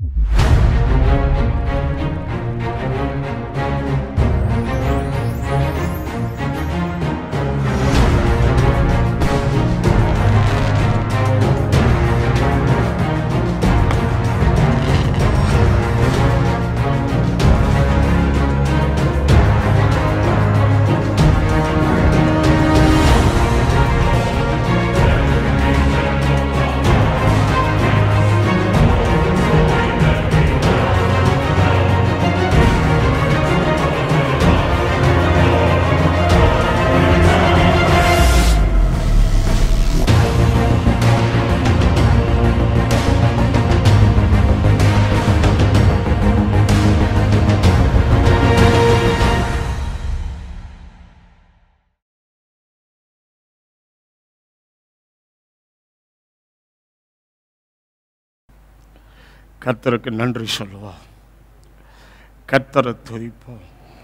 கர்த்தருக்கு நன்றி சொல்லுவோம் கர்த்தரை துதிப்போம்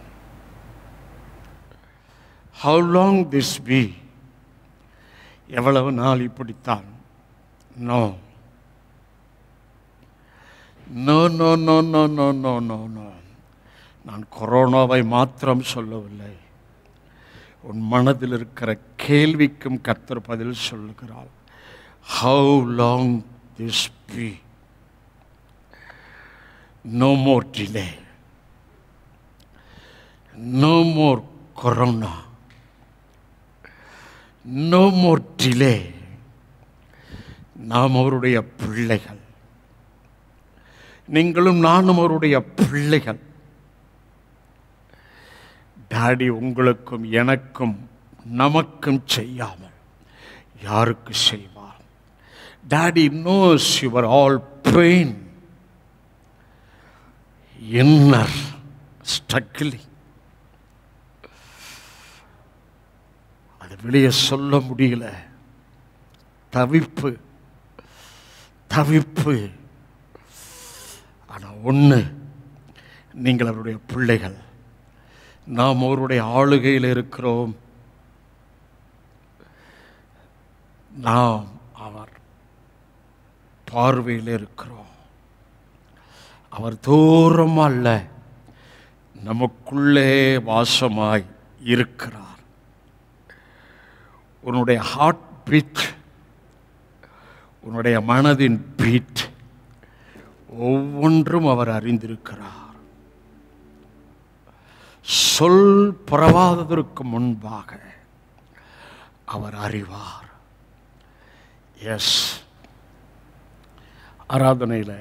ஹவு லாங் திஸ் பி எவ்வளவு நாள் இப்படித்தான் no no no no no no no no no நான் கொரோனாவை மாத்திரம் சொல்லவில்லை உன் மனதில் இருக்கிற கேள்விக்கும் கர்த்தர் பதில் சொல்லுகிறார் how long this be no more delay, no more corona, no more delay. நாம் அவருடைய பிள்ளைகள் நீங்களும் நானும் அவருடைய பிள்ளைகள் டாடி உங்களுக்கும் எனக்கும் நமக்கும் செய்யாமல் யாருக்கு செய்வார் daddy knows your all pain inner struggling அது வெளியே சொல்ல முடியல தவிப்பு தவிப்பு ஆனால் ஒன்று நீங்கள் அவருடைய பிள்ளைகள் நாம் அவருடைய ஆளுகையில் இருக்கிறோம் நாம் அவர் பார்வையில் இருக்கிறோம் அவர் தூரம் அல்ல நமக்குள்ளே வாசமாய் இருக்கிறார் உன்னுடைய ஹார்ட் பீட் உன்னுடைய மனதின் பீட் ஒவ்வொன்றும் அவர் அறிந்திருக்கிறார் சொல் புறவாததற்கு முன்பாக அவர் அறிவார் எஸ் ஆராதனையில்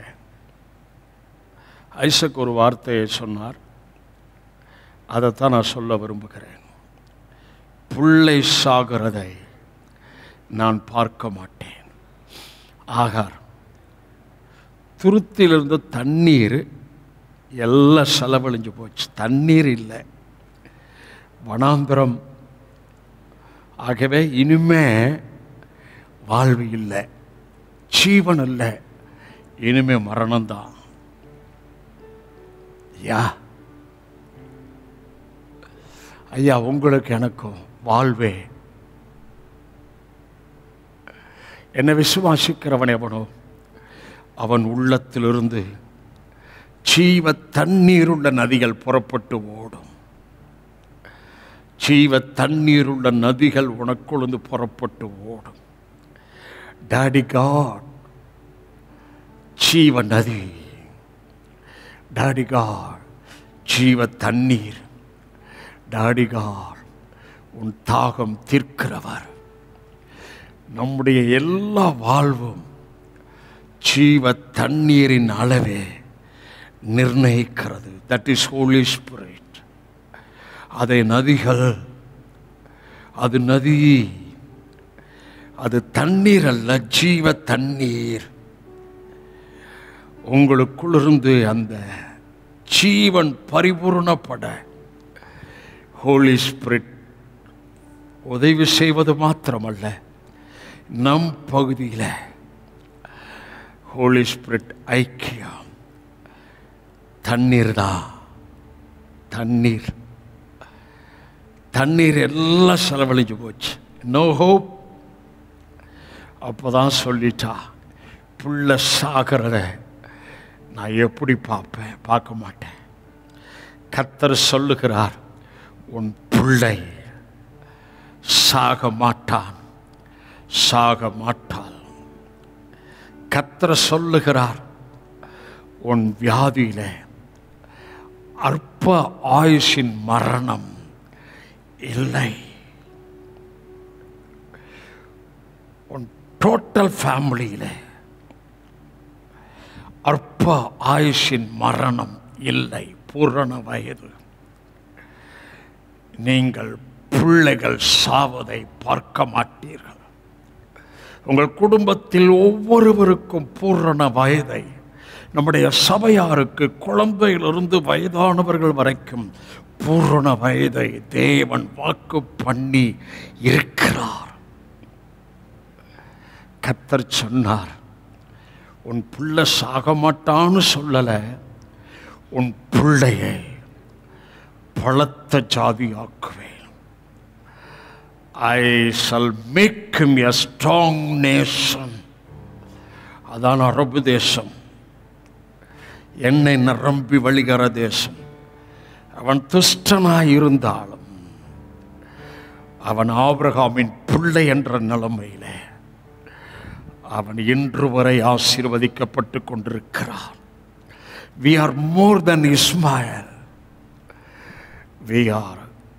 ஐசக் ஒரு வார்த்தையை சொன்னார் அதைத்தான் நான் சொல்ல விரும்புகிறேன் புள்ளை சாகிறதை நான் பார்க்க மாட்டேன் ஆகார் துருத்திலிருந்து தண்ணீர் எல்லாம் செலவழிஞ்சு போச்சு தண்ணீர் இல்லை வனாந்திரம் ஆகவே இனிமே வாழ்வு இல்லை ஜீவன் இல்லை இனிமே மரணம்தான் யா ஐயா உங்களுக்கு எனக்கும் வாழ்வே என்னை விசுவாசிக்கிறவன் எவனோ அவன் உள்ளத்திலிருந்து ஜீவ தண்ணீருள்ள நதிகள் புறப்பட்டு ஓடும் ஜீவ தண்ணீருள்ள நதிகள் உனக்குழுந்து புறப்பட்டு ஓடும் டாடி காட் ஜீவ நதி டாடி காட் ஜீவ தண்ணீர் டாடி காட் உன் தாகம் தீர்க்கிறவர் நம்முடைய எல்லா வாழ்வும் ஜீவ தண்ணீரின் அளவே நிர்ணயிக்கிறது தட் இஸ் ஹோலி ஸ்பிரிட் அதை நதிகள் அது நதி அது தண்ணீர் அல்ல ஜீவ தண்ணீர் உங்களுக்குள்ளிருந்து அந்த ஜீவன் பரிபூர்ணப்பட ஹோலி ஸ்பிரிட் உதவி செய்வது மாத்திரமல்ல நம் பகுதியில் ஹோலி ஸ்பிரிட் ஐக்கியம் தண்ணீர் தான் தண்ணீர் தண்ணீர் எல்லாம் செலவழிஞ்சு போச்சு நோ ஹோப் அப்போ தான் சொல்லிட்டா புள்ள சாகிறத நான் எப்படி பார்ப்பேன் பார்க்க மாட்டேன் கத்தர் சொல்லுகிறார் உன் பிள்ளை சாக மாட்டான் சாக மாட்டாள் கத்தர் சொல்லுகிறார் உன் வியாதியில அற்ப ஆயுஷின் மரணம் இல்லை உன் டோட்டல் ஃபேமிலியில் அற்ப ஆயுஷின் மரணம் இல்லை பூரண வயது நீங்கள் பிள்ளைகள் சாவதை பார்க்க மாட்டீர்கள் உங்கள் குடும்பத்தில் ஒவ்வொருவருக்கும் பூரண வயதை நம்முடைய சபையாருக்கு குழந்தையிலிருந்து வயதானவர்கள் வரைக்கும் பூரண வயதை தேவன் வாக்கு பண்ணி இருக்கிறார் கத்தர் சொன்னார் உன் பிள்ளை சாக மாட்டான்னு சொல்லலை உன் பிள்ளையை பலத்த ஜாதியாக்குவேன் I shall make him a strong nation அதான் அரபு தேசம் என்னை நிரம்பி வழிகிற தேசம் அவன் துஷ்டனாய் இருந்தாலும் அவன் ஆபிரகாமின் பிள்ளை என்ற நிலைமையிலே அவன் இன்று வரை ஆசீர்வதிக்கப்பட்டு கொண்டிருக்கிறான் we are more than Ismail we are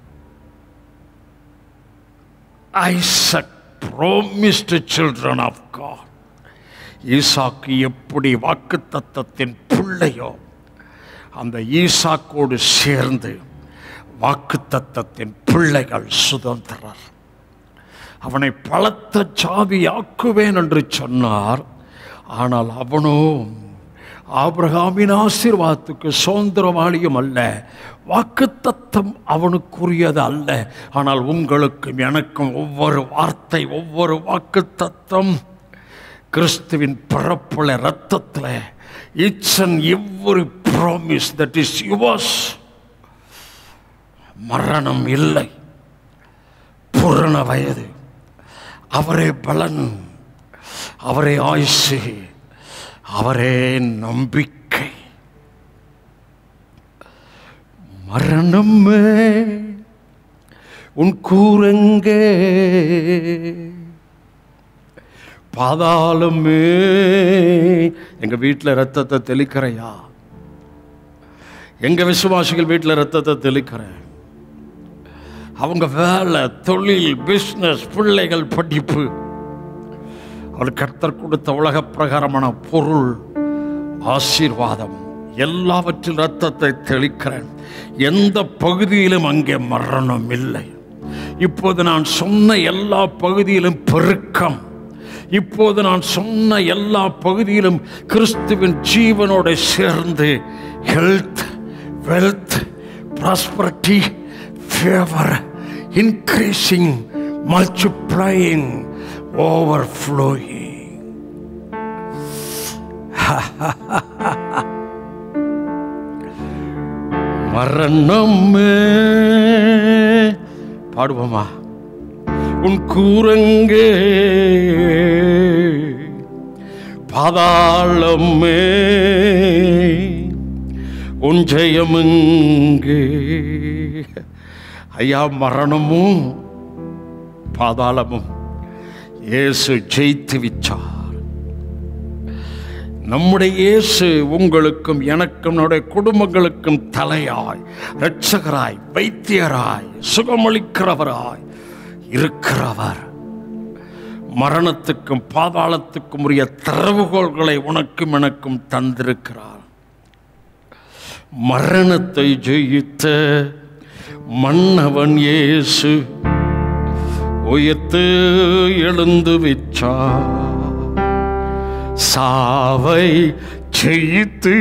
Isaac promised children of God ஈசாக்கு எப்படி வாக்குத்தத்தத்தின் பிள்ளையோ அந்த ஈசாக்கோடு சேர்ந்து வாக்குத்தத்தத்தின் பிள்ளைகள் சுதந்திரர் அவனை பலத்த ஜாதியாக்குவேன் என்று சொன்னார் ஆனால் அவனோ ஆபிரகாமின் ஆசீர்வாதத்துக்கு சுதந்திரவாளியும் அல்ல வாக்குத்தத்தம் அவனுக்குரியது அல்ல ஆனால் உங்களுக்கும் எனக்கும் ஒவ்வொரு வார்த்தை ஒவ்வொரு வாக்குத்தத்தம் கிறிஸ்துவின் பிறப்புல ரத்தத்தில் it's and every promise that is yours மரணம் இல்லை பூரண வயது அவரே பலன் அவரே ஆயுசு அவரே நம்பிக்கை மரணமே உன் கூரங்கே பாதாளமே எங்க வீட்டில் ரத்தத்தை தெளிக்கிறையா எங்க விசுவாசிகள் வீட்டில் ரத்தத்தை தெளிக்கிறேன் அவங்க வேலை தொழில் பிஸ்னஸ் பிள்ளைகள் படிப்பு அவர் கர்த்தர் கொடுத்த உலக பிரகாரமான பொருள் ஆசீர்வாதம் எல்லாவற்றில் ரத்தத்தை தெளிக்கிறேன் எந்த பகுதியிலும் அங்கே மரணம் இல்லை இப்போது நான் சொன்ன எல்லா பகுதியிலும் பெருக்கம் இப்போது நான் சொன்ன எல்லா பகுதியிலும் கிறிஸ்துவின் ஜீவனோடு சேர்ந்து health wealth prosperity favour increasing multiplying overflowing மரணமே பாடுவோமா உன் கூரங்கே பாதாளமே உன் ஜெயமுங்கே ஐயா மரணமும் பாதாளமும் இயேசு ஜெயித்து விச்சார் நம்முடைய இயேசு உங்களுக்கும் எனக்கும் நம்முடைய குடும்பங்களுக்கும் தலையாய் இரட்சகராய் வைத்தியராய் சுகமளிக்கிறவராய் இருக்கிறவர் மரணத்துக்கும் பாதாளத்துக்கும் உரிய திறவுகோள்களை உனக்கும் எனக்கும் தந்திருக்கிறார் மரணத்தை ஜெயித்த மன்னவன் இயேசு உயர்த்து எழுந்து விச்சார் சாவை ஜெயித்து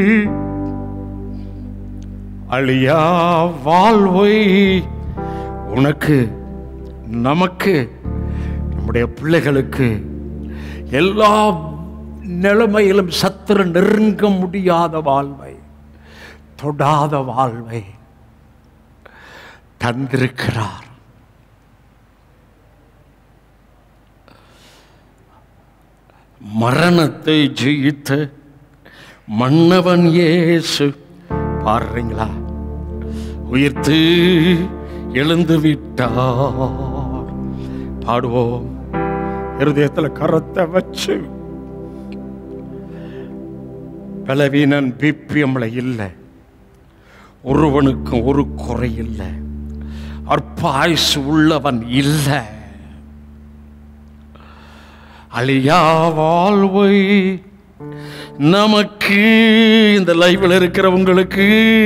அழியா வாழ்வை உனக்கு நமக்கு நம்முடைய பிள்ளைகளுக்கு எல்லா நிலைமையிலும் சத்துரு நெருங்க முடியாத வாழ்வை தொடாத வாழ்வை தந்திருக்கிறார் மரணத்தை ஜெயித்த மன்னவன் இயேசு பாடுறீங்களா உயிர்த்து எழுந்து விட்டார் பாடுவோம் இருதயத்தில் கரத்தை வச்சு பலவீனன் பிபிஎம்ல இல்லை ஒருவனுக்கும் ஒரு குறை இல்லை அற்ப ஆயுசு உள்ளவன் இல்லை அழியா வாழ்வை நமக்கு இந்த லைவில் இருக்கிறவங்களுக்கு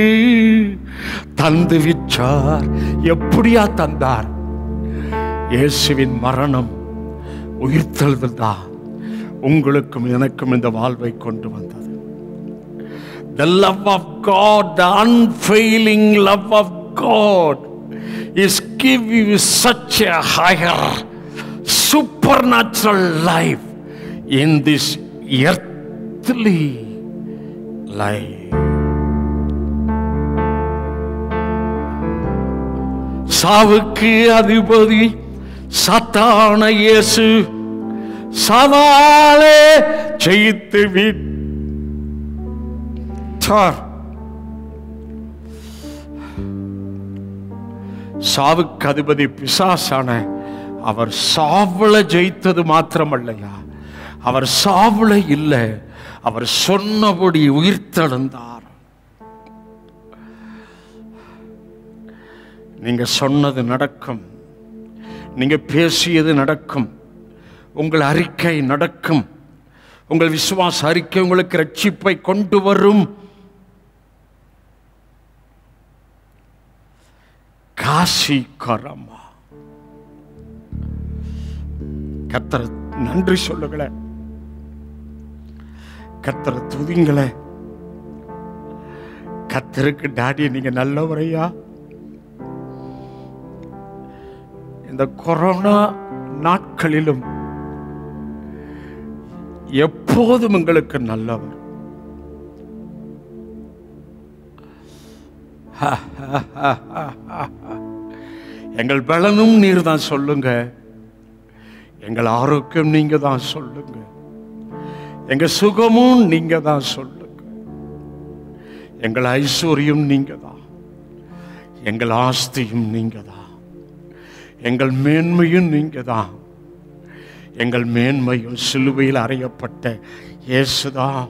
தந்து விச்சார் எப்படியா தந்தார் இயேசுவின் மரணம் உயிர்த்தெழுதல் தான் உங்களுக்கும் எனக்கும் இந்த வாழ்வை கொண்டு வந்தது The love of God, the unfailing love of God is giving you such a higher supernatural life in this earthly life. சாவுக்கு அதிபதி சத்தான இயேசு சவாலே ஜெயித்து விட்டார் சாவுக்கு அதிபதி பிசாசான அவர் சாவல ஜெயித்தது மாத்திரமல்லையா அவர் சாவல இல்லை அவர் சொன்னபடி உயிர்த்தெழுந்தார் நீங்க சொன்னது நடக்கும் நீங்க பேசியது நடக்கும் உங்கள் அறிக்கை நடக்கும் உங்கள் விசுவாச அறிக்கை உங்களுக்கு ரட்சிப்பை கொண்டு வரும் காசி கரமா கத்தர நன்றி சொல்லுங்களே கத்தர துதிங்களே கத்தருக்கு டாடி நீங்க நல்லவரையா இந்த கொரோனா நாட்களிலும் எப்போதும் எங்களுக்கு நல்லவர் எங்கள் பலனும் நீர் தான் சொல்லுங்க எங்கள் ஆரோக்கியம் நீங்க தான் சொல்லுங்க எங்க சுகமும் நீங்க தான் சொல்லுங்க எங்கள் ஐஸ்வர்யம் நீங்க தான் எங்கள் ஆஸ்தியும் நீங்க தான் எங்கள் மேன்மையும் நீங்க தான் எங்கள் மேன்மையும் சிலுவையில் அறையப்பட்ட இயேசுதான்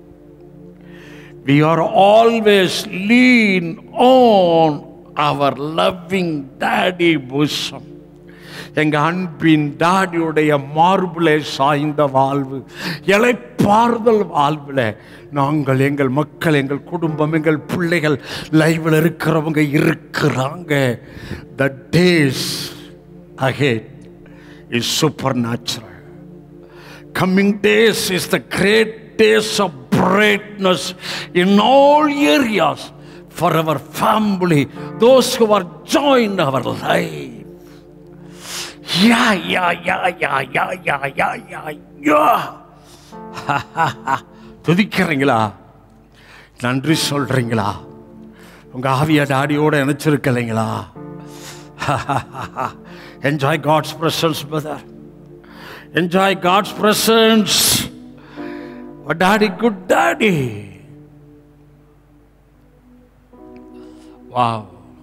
we are always lean on our loving daddy bosom எங்க அன்பின் டாடியுடைய மார்புலே சாய்ந்த வாழ்வு இலைப்பாறுதல் வாழ்வுல நாங்கள் எங்கள் மக்கள் எங்கள் குடும்பம் எங்கள் பிள்ளைகள் லைவில் இருக்கிறவங்க இருக்கிறாங்க the days ahead is supernatural. Coming days is the great days of brightness in all areas for our family, those who are joined our life. Yeah, yeah, yeah, yeah, yeah, yeah, yeah, yeah, yeah. துதிக்கிறீங்களா நன்றி சொல்றீங்களா உங்க ஆவிய டாடியோட இணைச்சிருக்கலைங்களா Enjoy God's presence, brother. Enjoy God's presence. Oh, daddy, good daddy. Wow.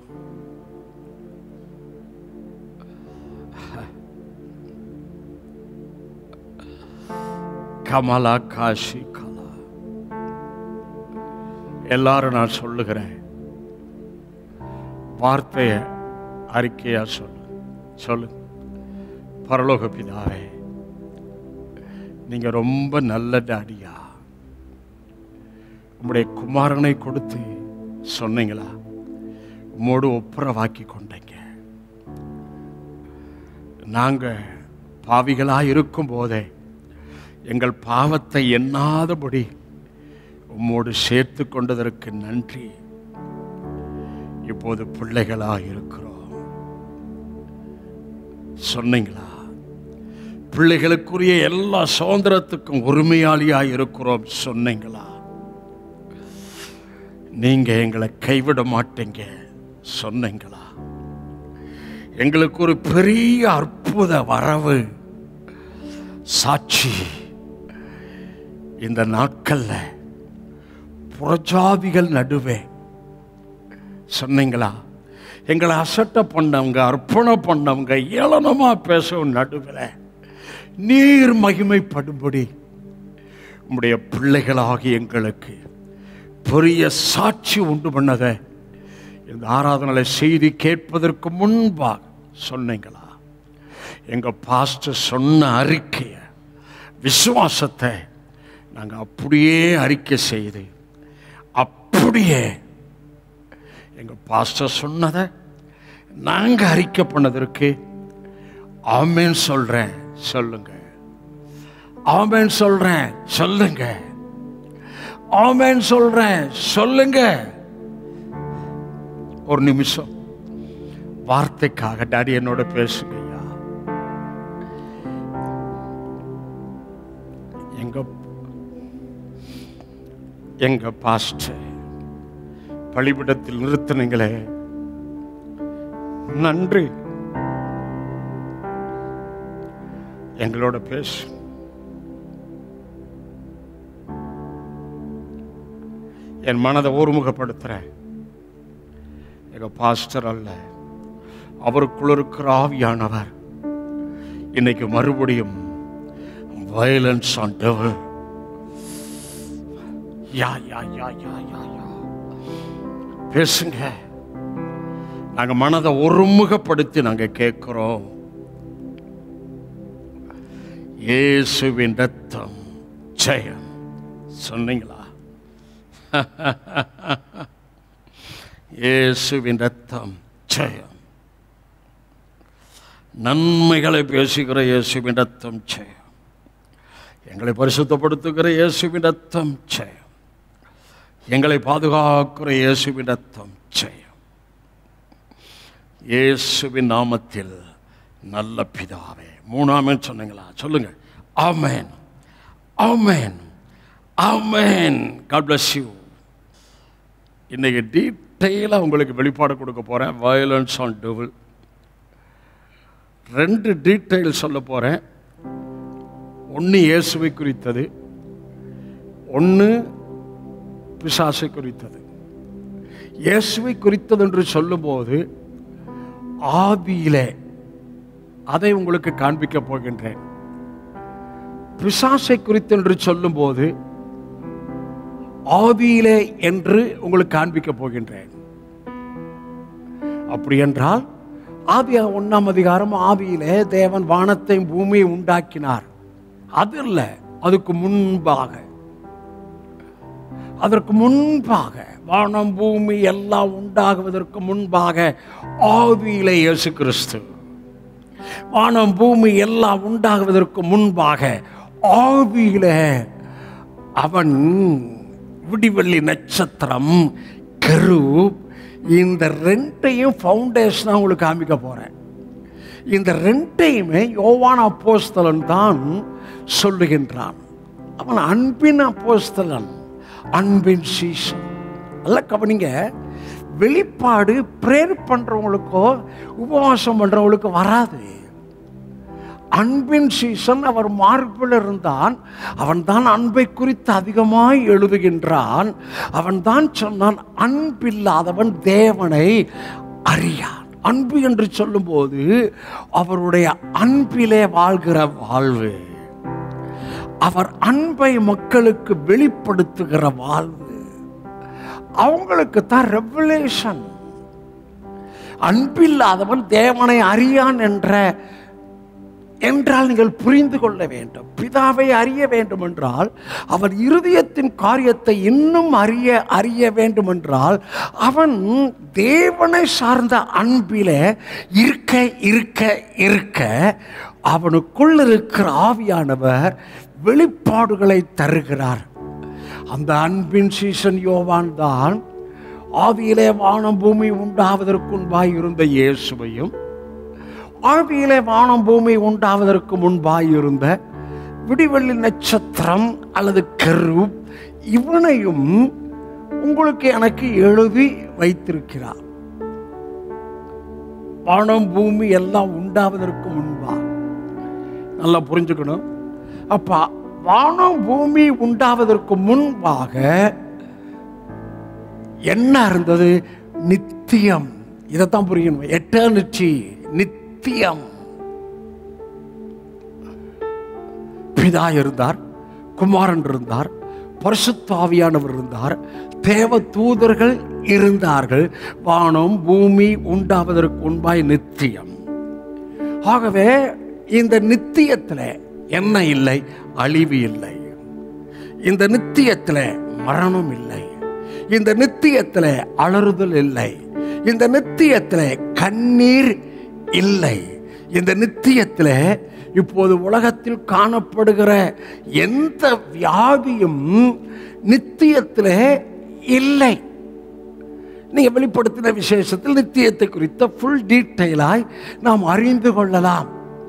Kamala Kashi Kala எல்லாரும் நான் சொல்லுகிறேன் வார்த்தையை அறிக்கையா சொல்லு சொல்லு பரலோக பிதாவே நீங்க ரொம்ப நல்ல டாடியா உம்முடைய குமாரனை கொடுத்து சொன்னீங்களா உம்மோடு ஒப்புரவாக்கி கொண்டீங்க நாங்க பாவிகளா இருக்கும் போதே எங்கள் பாவத்தை எண்ணாதபடி உம்மோடு சேர்த்து கொண்டதற்கு நன்றி இப்போது பிள்ளைகளா இருக்கிறோம் சொன்னீங்களா பிள்ளைகளுக்குரிய எல்லா சுதந்திரத்துக்கும் உரிமையாளியா இருக்கிறோம் சொன்னீங்களா நீங்க எங்களை கைவிட மாட்டீங்க சொன்னீங்களா எங்களுக்கு ஒரு பெரிய அற்புத வரவு சாட்சி இந்த நாட்கள்ல புறஜாதிகள் நடுவே சொன்னீங்களா எங்களை அசட்ட பண்ணவங்க அர்ப்பணம் பண்ணவங்க ஏளனமா பேசவும் நடுவில் நீர் மகிமைப்படும்படி உம்முடைய பிள்ளைகளாகி எங்களுக்கு பெரிய சாட்சி உண்டு பண்ணதை இந்த ஆராதனை செய்தி கேட்பதற்கு முன்பாக சொன்னீங்களா எங்க பாஸ்டர் சொன்ன அறிக்கைய விசுவாசத்தை நாங்க அப்படியே அறிக்கை செய்து அப்படியே எங்க பாஸ்டர் சொன்னதை நாங்க அறிக்கை பண்ணதற்கு ஆமேன் சொல்றேன் சொல்லுங்க ஆமேன் சொல்றேன் சொல்லுங்க ஆமேன் சொல்றேன் சொல்லுங்க ஒரு நிமிஷம் வார்த்தைக்காக டாடி என்னோட பேசுங்க ஐயா எங்க எங்க பாஸ்டர் பலிபிடத்தில் நிறுத்தினீங்களே நன்றி எங்களோட பேசு என் மனதை ஒருமுகப்படுத்துறேன் எங்க பாஸ்டர் அல்ல அவருக்குள்ள இருக்கிற ஆவியானவர் இன்னைக்கு மறுபடியும் வயலன்ஸ் ஆன் டெவல் யா யா யா யா யா யா பேசுங்க நாங்க மனதை ஒருமுகப்படுத்தி நாங்க கேட்கிறோம் இயேசுவின் ரத்தம் ஜெயம் சொன்னீங்களா இயேசுவின் ரத்தம் ஜெயம் நன்மைகளை பேசுகிற இயேசுவின் ரத்தம் ஜெயம் எங்களை பரிசுத்தப்படுத்துகிற இயேசுவின் ரத்தம் ஜெயம் எங்களை பாதுகாக்கிற இயேசுவின் ரத்தம் ஜெயம் இயேசுவின் நாமத்தில் நல்ல பிதாவே மூணாமேன் சொன்னீங்களா சொல்லுங்க ஆமேன் ஆமேன் ஆமேன் காட் bless யூ இன்னைக்கு டீட்டெயிலாக உங்களுக்கு வெளிப்பாடு கொடுக்க போகிறேன் வயலன்ஸ் ஆன் டெவில் ரெண்டு டீட்டெயில் சொல்ல போகிறேன் ஒன்று இயேசுவை குறித்தது ஒன்று பிசாசை குறித்தது இயேசுவை குறித்தது என்று சொல்லும்போது ஆதியிலே அதை உங்களுக்கு காண்பிக்க போகின்றேன் பிசாசை குறித்து என்று சொல்லும்போது ஆதியிலே என்று உங்களுக்கு காண்பிக்க போகின்றேன் அப்படி என்றால் ஆதி ஒன்றாம் அதிகாரம் ஆதியிலே தேவன் வானத்தை பூமியை உண்டாக்கினார் அது இல்லை அதுக்கு முன்பாக அதற்கு முன்பாக வானம் பூமி எல்லாம் உண்டாகுவதற்கு முன்பாக ஆதியிலே இயேசு கிறிஸ்து வானம் பூமி எல்லாம் உண்டாகுவதற்கு முன்பாக ஆவியிலே அவன் விடிவெள்ளி நட்சத்திரம் கரு இந்த ரெண்டையும் ஃபவுண்டேஷனாக உங்களுக்கு காமிக்க போகிறேன் இந்த ரெண்டையுமே யோவான் அப்போஸ்தலன் தான் சொல்லுகின்றான் அவன் அன்பின் அப்போஸ்தலன் அன்பின் சீசன் அல்ல கவனிங்க வெளிப்பாடு ப்ரேர் பண்ணுறவங்களுக்கோ உபவாசம் பண்ணுறவங்களுக்கு வராது அன்பின் சீசன் அவர் மார்பில் இருந்தான் அவன் தான் அன்பை குறித்து அதிகமாய் எழுதுகின்றான் அவன் தான் சொன்னான் அன்பில்லாதவன் தேவனை அறியான் அன்பு என்று சொல்லும்போது அவருடைய அன்பிலே வாழ்கிற வாழ்வு அவர் அன்பை மக்களுக்கு வெளிப்படுத்துகிற வாழ்வு அவங்களுக்கு தான் ரெவலேஷன் அன்பில்லாதவன் தேவனை அறியான் என்ற என்றால் நீங்கள் புரிந்து கொள்ள வேண்டும் பிதாவை அறிய வேண்டும் என்றால் அவர் இருதயத்தின் காரியத்தை இன்னும் அறிய அறிய வேண்டும் என்றால் அவன் தேவனை சார்ந்த அன்பிலே இருக்க இருக்க இருக்க அவனுக்குள் இருக்கிற ஆவியானவர் வெளிப்பாடுகளை தருகிறார் அந்த அன்பின் சீசன் யோவான் தான் ஆதியிலே வானம் பூமி உண்டாவதற்குன்பாய் இருந்த இயேசுவையும் ஆதியிலே வானம் பூமி உண்டாவதற்கு முன்பாய் இருந்த விடிவெள்ளி நட்சத்திரம் அல்லது கரு இவனையும் உங்களுக்கு எனக்கு எழுதி வைத்திருக்கிறார் வானம் பூமி எல்லாம் உண்டாவதற்கு முன்பா நல்லா புரிஞ்சுக்கணும் அப்ப வானம் பூமி உண்டாவதற்கு முன்பாக என்ன இருந்தது நித்தியம் இதைத்தான் புரியணும் எட்டர்னிட்டி நித்தியம் பிதா இருந்தார் குமாரன் இருந்தார் பரிசுத்தாவியானவர் இருந்தார் தேவ தூதர்கள் இருந்தார்கள் வானம் பூமி உண்டாவதற்கு முன்பாய் நித்தியம் ஆகவே இந்த நித்தியத்தில் என்ன இல்லை அழிவு இல்லை இந்த நித்தியத்தில் மரணம் இல்லை இந்த நித்தியத்தில் அலறுதல் இல்லை இந்த நித்தியத்தில் கண்ணீர் இல்லை இந்த நித்தியத்தில் இப்போது உலகத்தில் காணப்படுகிற எந்த வியாதியும் நித்தியத்தில் இல்லை நீங்க வெளிப்படுத்தின விசேஷத்தில் நித்தியத்தை குறித்த ஃபுல் டீட்டெயிலாய் நாம் அறிந்து கொள்ளலாம்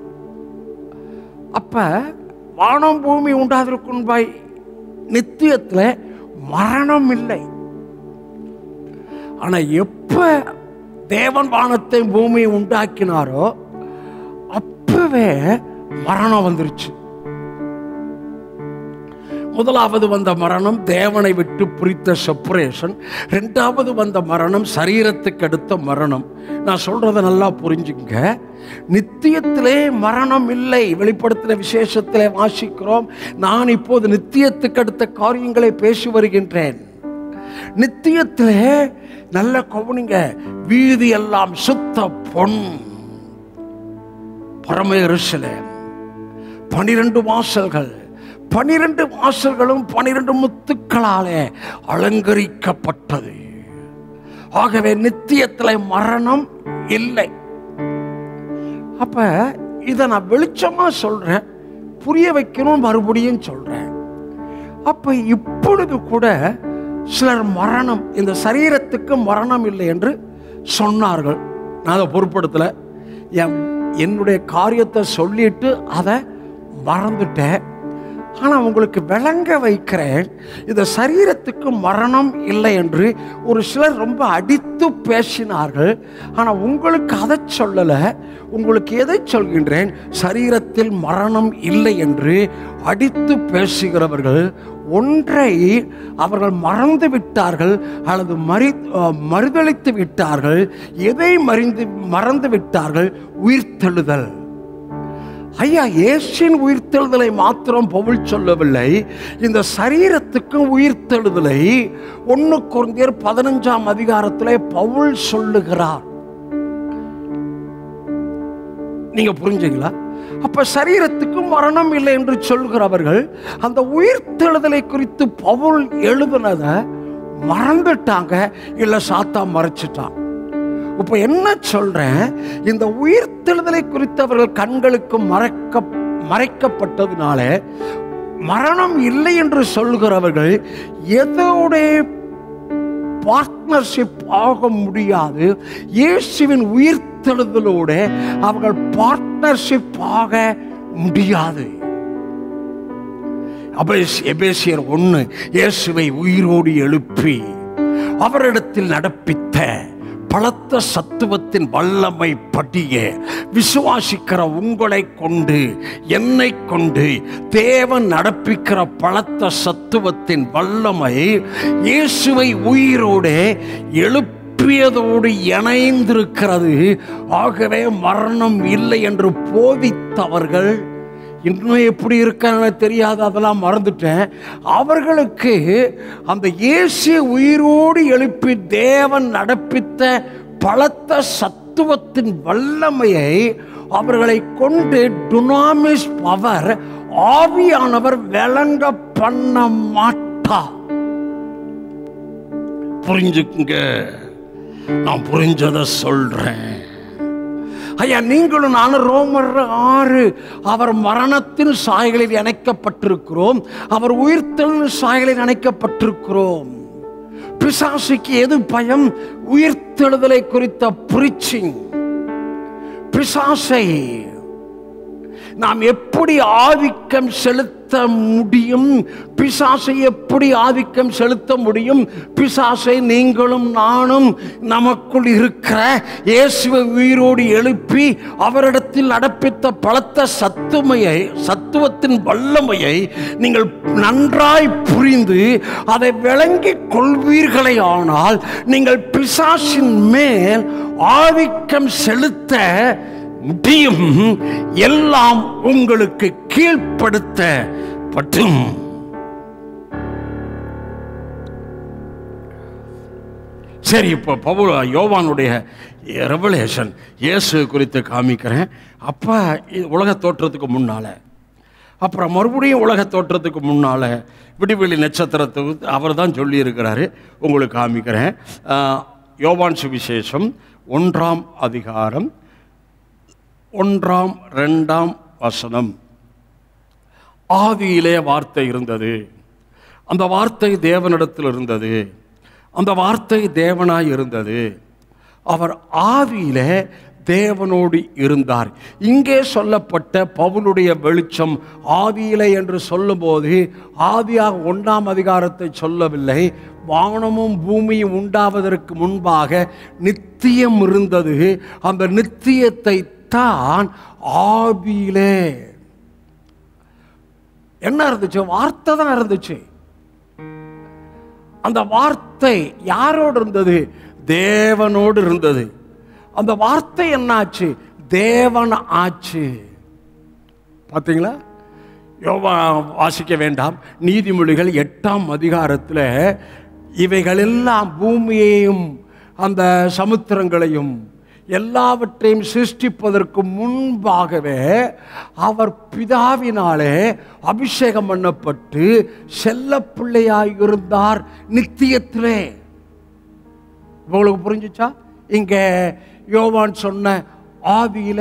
அப்ப வானம் பூமி உண்டாதற்கு முன்பாய் நித்தியத்தில் மரணம் இல்லை ஆனா எப்ப தேவன் வானத்தை பூமியை உண்டாக்கினாரோ அப்பவே மரணம் வந்துருச்சு முதலாவது வந்த மரணம் தேவனை விட்டு பிரித்த செப்பரேஷன் ரெண்டாவது வந்த மரணம் சரீரத்துக்கு அடுத்த மரணம் நான் சொல்றத நல்லா புரிஞ்சுங்க நித்தியத்திலே மரணம் இல்லை வெளிப்படுத்தின விசேஷத்திலே வாசிக்கிறோம் நான் இப்போது நித்தியத்துக்கு அடுத்த காரியங்களை பேசி வருகின்றேன் நித்தியத்திலே நல்ல கவனிங்க வீதி எல்லாம் சுத்த பொன் பரம எருசலேம் பனிரெண்டு வாசல்கள் பனிரெண்டு வாசல்களும் பனிரெண்டு முத்துக்களாலே அலங்கரிக்கப்பட்டது ஆகவே நித்தியத்தில் மரணம் இல்லை அப்ப இதை நான் வெளிச்சமா சொல்றேன் புரிய வைக்கணும் மறுபடியும் சொல்றேன் அப்ப இப்பொழுது கூட சிலர் மரணம் இந்த சரீரத்துக்கு மரணம் இல்லை என்று சொன்னார்கள் நான் அதை பொருட்படுத்தல என் என்னுடைய காரியத்தை சொல்லிட்டு அதை மறந்துட்டேன் ஆனால் உங்களுக்கு விளங்க வைக்கிறேன் இந்த சரீரத்துக்கு மரணம் இல்லை என்று ஒரு சிலர் ரொம்ப அடித்து பேசினார்கள் ஆனால் உங்களுக்கு அதை சொல்லலை உங்களுக்கு எதை சொல்கின்றேன் சரீரத்தில் மரணம் இல்லை என்று அடித்து பேசுகிறவர்கள் ஒன்றை அவர்கள் மறந்து விட்டார்கள் அல்லது மறி அஹ், மறுதளித்து விட்டார்கள் எதை மறிந்து மறந்து விட்டார்கள் உயிர்த்தெழுதல் ஐயா இயேசுவின் உயிர்த்தெழுதலை மாத்திரம் பவுல் சொல்லவில்லை இந்த சரீரத்துக்கும் உயிர்த்தெழுதலை ஒன்று குருந்தியர் பதினஞ்சாம் அதிகாரத்திலே பவுல் சொல்லுகிறார் நீங்க புரிஞ்சுங்களா அப்ப சரீரத்துக்கு மரணம் இல்லை என்று சொல்கிறவர்கள் அந்த உயிர்த்தெழுதலை குறித்து பவுல் எழுதுனதை மறந்துட்டாங்க இல்ல சாத்தா மறைச்சிட்டான் இப்ப என்ன சொல்றேன் இந்த உயிர்த்தெழுதலை குறித்து அவர்கள் கண்களுக்கு மறைக்க மறைக்கப்பட்டதுனால மரணம் இல்லை என்று சொல்கிறவர்கள் எதோடைய பார்ட்னர்ஷிப் ஆக முடியாது இயேசுவின் உயிர்த்தெழுதலோடு அவர்கள் பார்ட்னர்ஷிப் ஆக முடியாது அபேஸ்- எபேசியர் ஒன்று இயேசுவை உயிரோடு எழுப்பி அவரிடத்தில் நடப்பித்த பலத்த சத்துவத்தின் வல்லமை படிய விசுவாசிக்கிற உங்களை கொண்டு என்னை கொண்டு தேவன் நடப்பிக்கிற பலத்த சத்துவத்தின் வல்லமை இயேசுவை உயிரோடு எழுப்பியதோடு இணைந்திருக்கிறது ஆகவே மரணம் இல்லை என்று போதித்தவர்கள் இன்னும் எப்படி இருக்கான்னு தெரியாது அதெல்லாம் மறந்துட்டேன் அவர்களுக்கு அந்த இயேசு உயிரோடு எழுப்பி தேவன் நடப்பித்த பலத்த சத்துவத்தின் வல்லமையை அவர்களை கொண்டு டுனாமிஸ் பவர் ஆவியானவர் விளங்க பண்ண மாட்டார் புரிஞ்சுக்குங்க நான் புரிஞ்சதை சொல்றேன் ஐயா நீங்களும் நானும் ரோமர் ஆறு அவர் மரணத்தின் சாயலில் இணைக்கப்பட்டிருக்கிறோம் அவர் உயிர்த்தெழும் சாயலில் இணைக்கப்பட்டிருக்கிறோம் பிசாசுக்கு எது பயம் உயிர்த்தெழுதலை குறித்த பிரீச்சிங் பிசாசை நாம் எப்படி ஆதிக்கம் செலுத்த முடியும் பிசாசை எப்படி ஆதிக்கம் செலுத்த முடியும் பிசாசை நீங்களும் நானும் நமக்குள் இருக்கிற இயேசுவை உயிரோடு எழுப்பி அவரிடத்தில் நடப்பித்த பலத்த சத்துமையை சத்துவத்தின் வல்லமையை நீங்கள் நன்றாய் புரிந்து அதை விளங்கிக் கொள்வீர்களே ஆனால் நீங்கள் பிசாசின் மேல் ஆதிக்கம் செலுத்த முடியும் எல்லாம் உங்களுக்கு கீழ்ப்படுத்தப்படும் சரி இப்போ பவுல் யோவானுடைய ரெவலேஷன் இயேசு குறித்து காமிக்கிறேன் அப்போ உலக தோற்றத்துக்கு முன்னால் அப்புறம் மறுபடியும் உலக தோற்றத்துக்கு முன்னால் விடிவெளி நட்சத்திரத்துக்கு அவர் தான் சொல்லியிருக்கிறாரு உங்களுக்கு காமிக்கிறேன் ஆஹ், யோவான் சுவிசேஷம் ஒன்றாம் அதிகாரம் ஒன்றாம் ரெண்டாம் வசனம் ஆதியிலே வார்த்தை இருந்தது அந்த வார்த்தை தேவனிடத்தில் இருந்தது அந்த வார்த்தை தேவனாய் இருந்தது அவர் ஆதியிலே தேவனோடு இருந்தார் இங்கே சொல்லப்பட்ட பவுலுடைய வெளிச்சம் ஆதியிலே என்று சொல்லும்போது ஆதியாக ஒன்றாம் அதிகாரத்தை சொல்லவில்லை வானமும் பூமியும் உண்டாவதற்கு முன்பாக நித்தியம் இருந்தது அந்த நித்தியத்தை தான் ஆதியிலே என்ன இருந்துச்சு வார்த்தை தான் இருந்துச்சு அந்த வார்த்தை யாரோடு இருந்தது தேவனோடு இருந்தது அந்த வார்த்தை என்னாச்சு தேவன் ஆச்சு பார்த்தீங்களா யோவா வாசிக்க வேண்டாம் நீதிமொழிகள் எட்டாம் அதிகாரத்தில் இவைகளெல்லாம் பூமியையும் அந்த சமுத்திரங்களையும் எல்லாவற்றையும் சிருஷ்டிப்பதற்கு முன்பாகவே அவர் பிதாவினாலே அபிஷேகம் பண்ணப்பட்டு செல்ல பிள்ளையாய் இருந்தார் நித்தியத்திலே உங்களுக்கு புரிஞ்சுச்சா இங்க யோவான் சொன்ன ஆதியில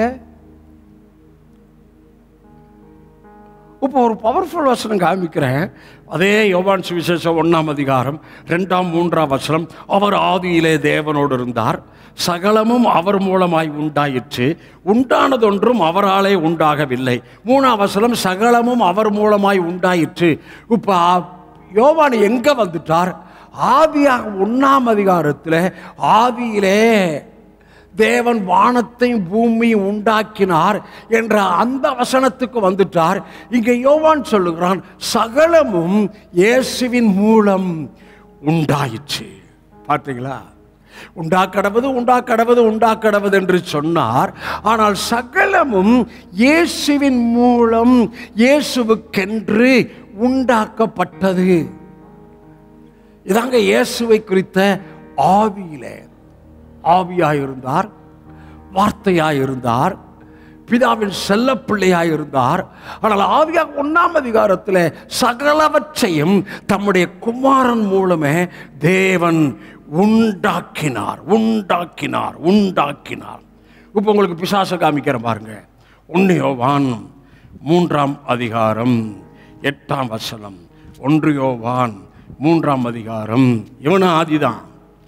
இப்போ ஒரு பவர்ஃபுல் வசனம் காமிக்கிறேன் அதே யோவான் சுவிசேஷம் ஒன்றாம் அதிகாரம் ரெண்டாம் மூன்றாம் வசனம் அவர் ஆதியிலே தேவனோடு இருந்தார் சகலமும் அவர் மூலமாய் உண்டாயிற்று உண்டானதொன்றும் அவராலே உண்டாகவில்லை மூணாம் வசனம் சகலமும் அவர் மூலமாய் உண்டாயிற்று இப்போ யோவான் எங்க வந்துட்டார் ஆதியாக ஒன்றாம் அதிகாரத்தில் ஆதியிலே தேவன் வானத்தையும் பூமியும் உண்டாக்கினார் என்ற அந்த வசனத்துக்கு வந்துட்டார் இங்கே யோவான் சொல்லுகிறான் சகலமும் இயேசுவின் மூலம் உண்டாயிற்று பார்த்தீங்களா உண்டாக்கடவது உண்டாக்கடவது உண்டாக்கடவது என்று சொன்னார் ஆனால் சகலமும் இயேசுவின் மூலம் இயேசுவுக்கென்று உண்டாக்கப்பட்டது இதாங்க இயேசுவை குறித்த ஆவியிலே ஆவியாயிருந்தார் வார்த்தையாயிருந்தார் பிதாவின் செல்லப்பிள்ளையாயிருந்தார் ஆனால் ஆவியாக ஒன்றாம் அதிகாரத்தில் சகலவற்றையும் தம்முடைய குமாரன் மூலமே தேவன் உண்டாக்கினார் உண்டாக்கினார் உண்டாக்கினார் இப்போ உங்களுக்கு பிசாச காமிக்கிறேன் பாருங்க ஒன்று யோவான் மூன்றாம் அதிகாரம் எட்டாம் வசனம் ஒன்று யோவான் மூன்றாம் அதிகாரம் இவனும் ஆதிதான்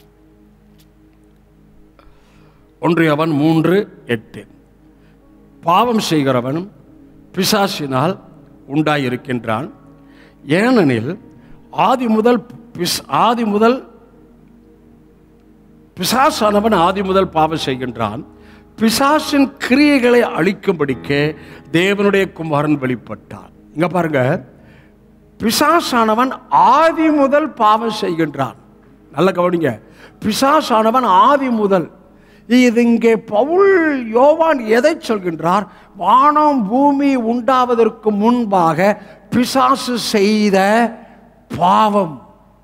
ஒன்று அவன் மூன்று எட்டு பாவம் செய்கிறவன் பிசாசினால் உண்டாயிருக்கின்றான் ஏனெனில் ஆதி முதல் பிஸ் ஆதி முதல் பிசாசானவன் ஆதி முதல் பாவம் செய்கின்றான் பிசாசின் கிரியைகளை அழிக்கும்படிக்கே தேவனுடைய குமாரன் வெளிப்பட்டான் இங்க பாருங்க பிசாசானவன் ஆதி முதல் பாவம் செய்கின்றான் நல்ல கவனிங்க பிசாசானவன் ஆதி முதல் இது இங்கே பவுல் யோவான் எதை சொல்கின்றார் வானம் பூமி உண்டாவதற்கு முன்பாக பிசாசு செய்த பாவம்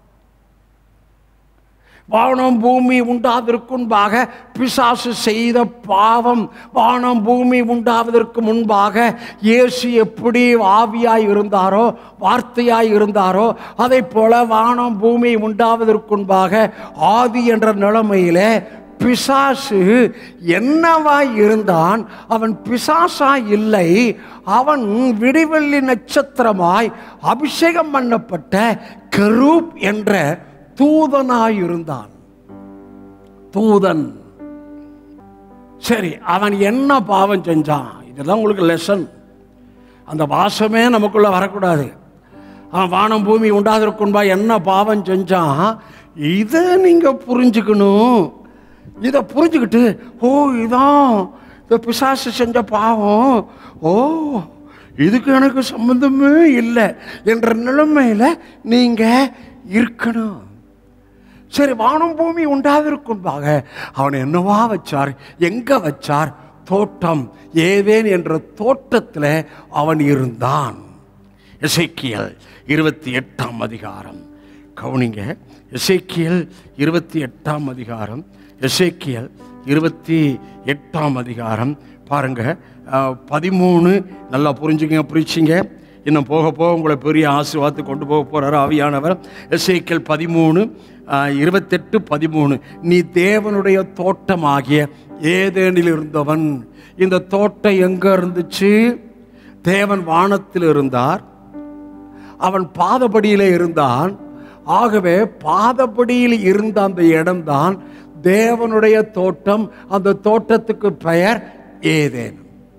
வானம் பூமி உண்டாவதற்கு முன்பாக பிசாசு செய்த பாவம் வானம் பூமி உண்டாவதற்கு முன்பாக இயேசு எப்படி ஆவியாய் இருந்தாரோ வார்த்தையாய் இருந்தாரோ அதை போல வானம் பூமி உண்டாவதற்கு முன்பாக ஆதி என்ற நிலைமையிலே பிசாசு என்னவாய் இருந்தான் அவன் பிசாசாய் இல்லை அவன் விடிவெள்ளி நட்சத்திரமாய் அபிஷேகம் பண்ணப்பட்ட கரூப் என்ற தூதனாய் இருந்தான் தூதன் சரி அவன் என்ன பாவம் செஞ்சான் இதெல்லாம் உங்களுக்கு லெசன் அந்த வாசமே நமக்குள்ள வரக்கூடாது அவன் வானம் பூமி உண்டாதிருக்குன்பா என்ன பாவம் செஞ்சான் இதை நீங்கள் புரிஞ்சுக்கணும் இதை புரிஞ்சுக்கிட்டு ஓ இதான் இந்த பிசாசு செஞ்ச பாவம் ஓ இதுக்கு எனக்கு சம்மந்தமே இல்லை என்ற நிலைமையில் நீங்கள் இருக்கணும் சரி வானம் பூமி உண்டாதிருக்கும்பாக அவன் என்னவா வச்சார் எங்க வச்சார் தோட்டம் ஏதேன் என்ற தோட்டத்தில் அவன் இருந்தான் எசேக்கியல் இருபத்தி எட்டாம் அதிகாரம் கவுனிங்க எசேக்கியல் இருபத்தி எட்டாம் அதிகாரம் எசேக்கியல் இருபத்தி எட்டாம் அதிகாரம் பாருங்க அஹ், பதிமூணு நல்லா புரிஞ்சுங்க புரிச்சிங்க இன்னும் போக போக உங்களை பெரிய ஆசீர்வாதத்தை கொண்டு போக போறார் ஆவியானவர் எசேக்கியல் பதிமூணு அஹ், இருபத்தெட்டு பதிமூணு நீ தேவனுடைய தோட்டமாகிய ஏதேனில் இருந்தவன் இந்த தோட்டம் எங்க இருந்துச்சு தேவன் வானத்தில் இருந்தார் அவன் பாதபடியிலே இருந்தான் ஆகவே பாதபடியில் இருந்த அந்த இடம்தான் தேவனுடைய தோட்டம் அந்த தோட்டத்துக்கு பெயர் ஏதேன்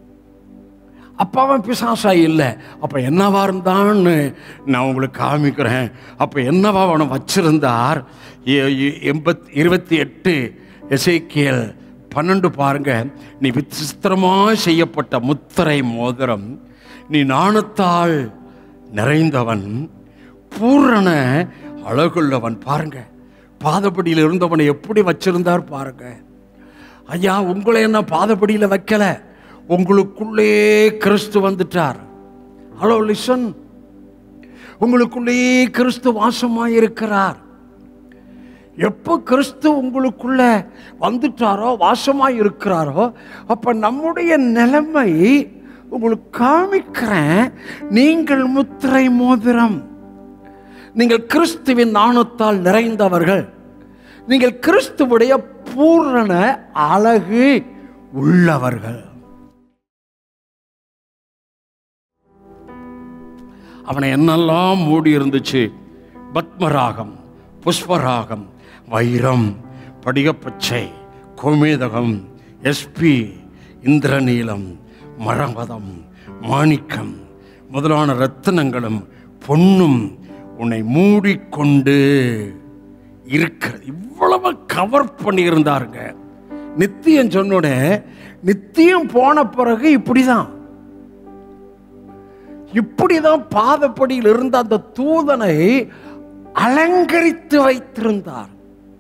அப்ப அவன் பிசாசா இல்லை அப்ப என்னவா இருந்தான்னு நான் உங்களுக்கு காமிக்கிறேன் அப்ப என்னவா அவனை வச்சிருந்தார் எ- எ- எண்பத் இருபத்தி எட்டு எசேக்கியல் பன்னெண்டு பாருங்க நீ விசித்திரமாய் செய்யப்பட்ட முத்திரை மோதிரம் நீ நாணத்தால் நிறைந்தவன் பூரண அழகுள்ளவன் பாருங்க பாதப்படியில் இருந்தவனை எப்படி வச்சிருந்தார் பாருங்க ஐயா உங்களை என்ன பாதப்படியில் வைக்கல உங்களுக்குள்ளே கிறிஸ்து வந்துட்டார் ஹலோ லிசன் உங்களுக்குள்ளே கிறிஸ்து வாசமாய் இருக்கிறார் எப்போ கிறிஸ்து உங்களுக்குள்ள வந்துட்டாரோ வாசமாய் இருக்கிறாரோ அப்ப நம்முடைய நிலைமை உங்களுக்கு காமிக்கிறேன் நீங்கள் முத்திரை மோதிரம் நீங்கள் கிறிஸ்துவின் நாணத்தால் நிறைந்தவர்கள் நீங்கள் கிறிஸ்துவுடைய பூரண அழகு உள்ளவர்கள் அவனை என்னெல்லாம் மூடி இருந்துச்சு பத்மராகம் புஷ்பராகம் வைரம் படிகப்பச்சை கோமேதகம் எஸ்பி இந்திரநீலம் மரகதம் மாணிக்கம் முதலான ரத்தினங்களும் பொன்னும் உன்னை மூடிக்கொண்டு இருக்கிறது இவ்வளவு கவர் பண்ணியிருந்தாருங்க நித்தியம் சொன்னோடனே நித்தியம் போன பிறகு இப்படிதான் இப்படிதான் பாதப்படியில் இருந்த அந்த தூதனை அலங்கரித்து வைத்திருந்தார்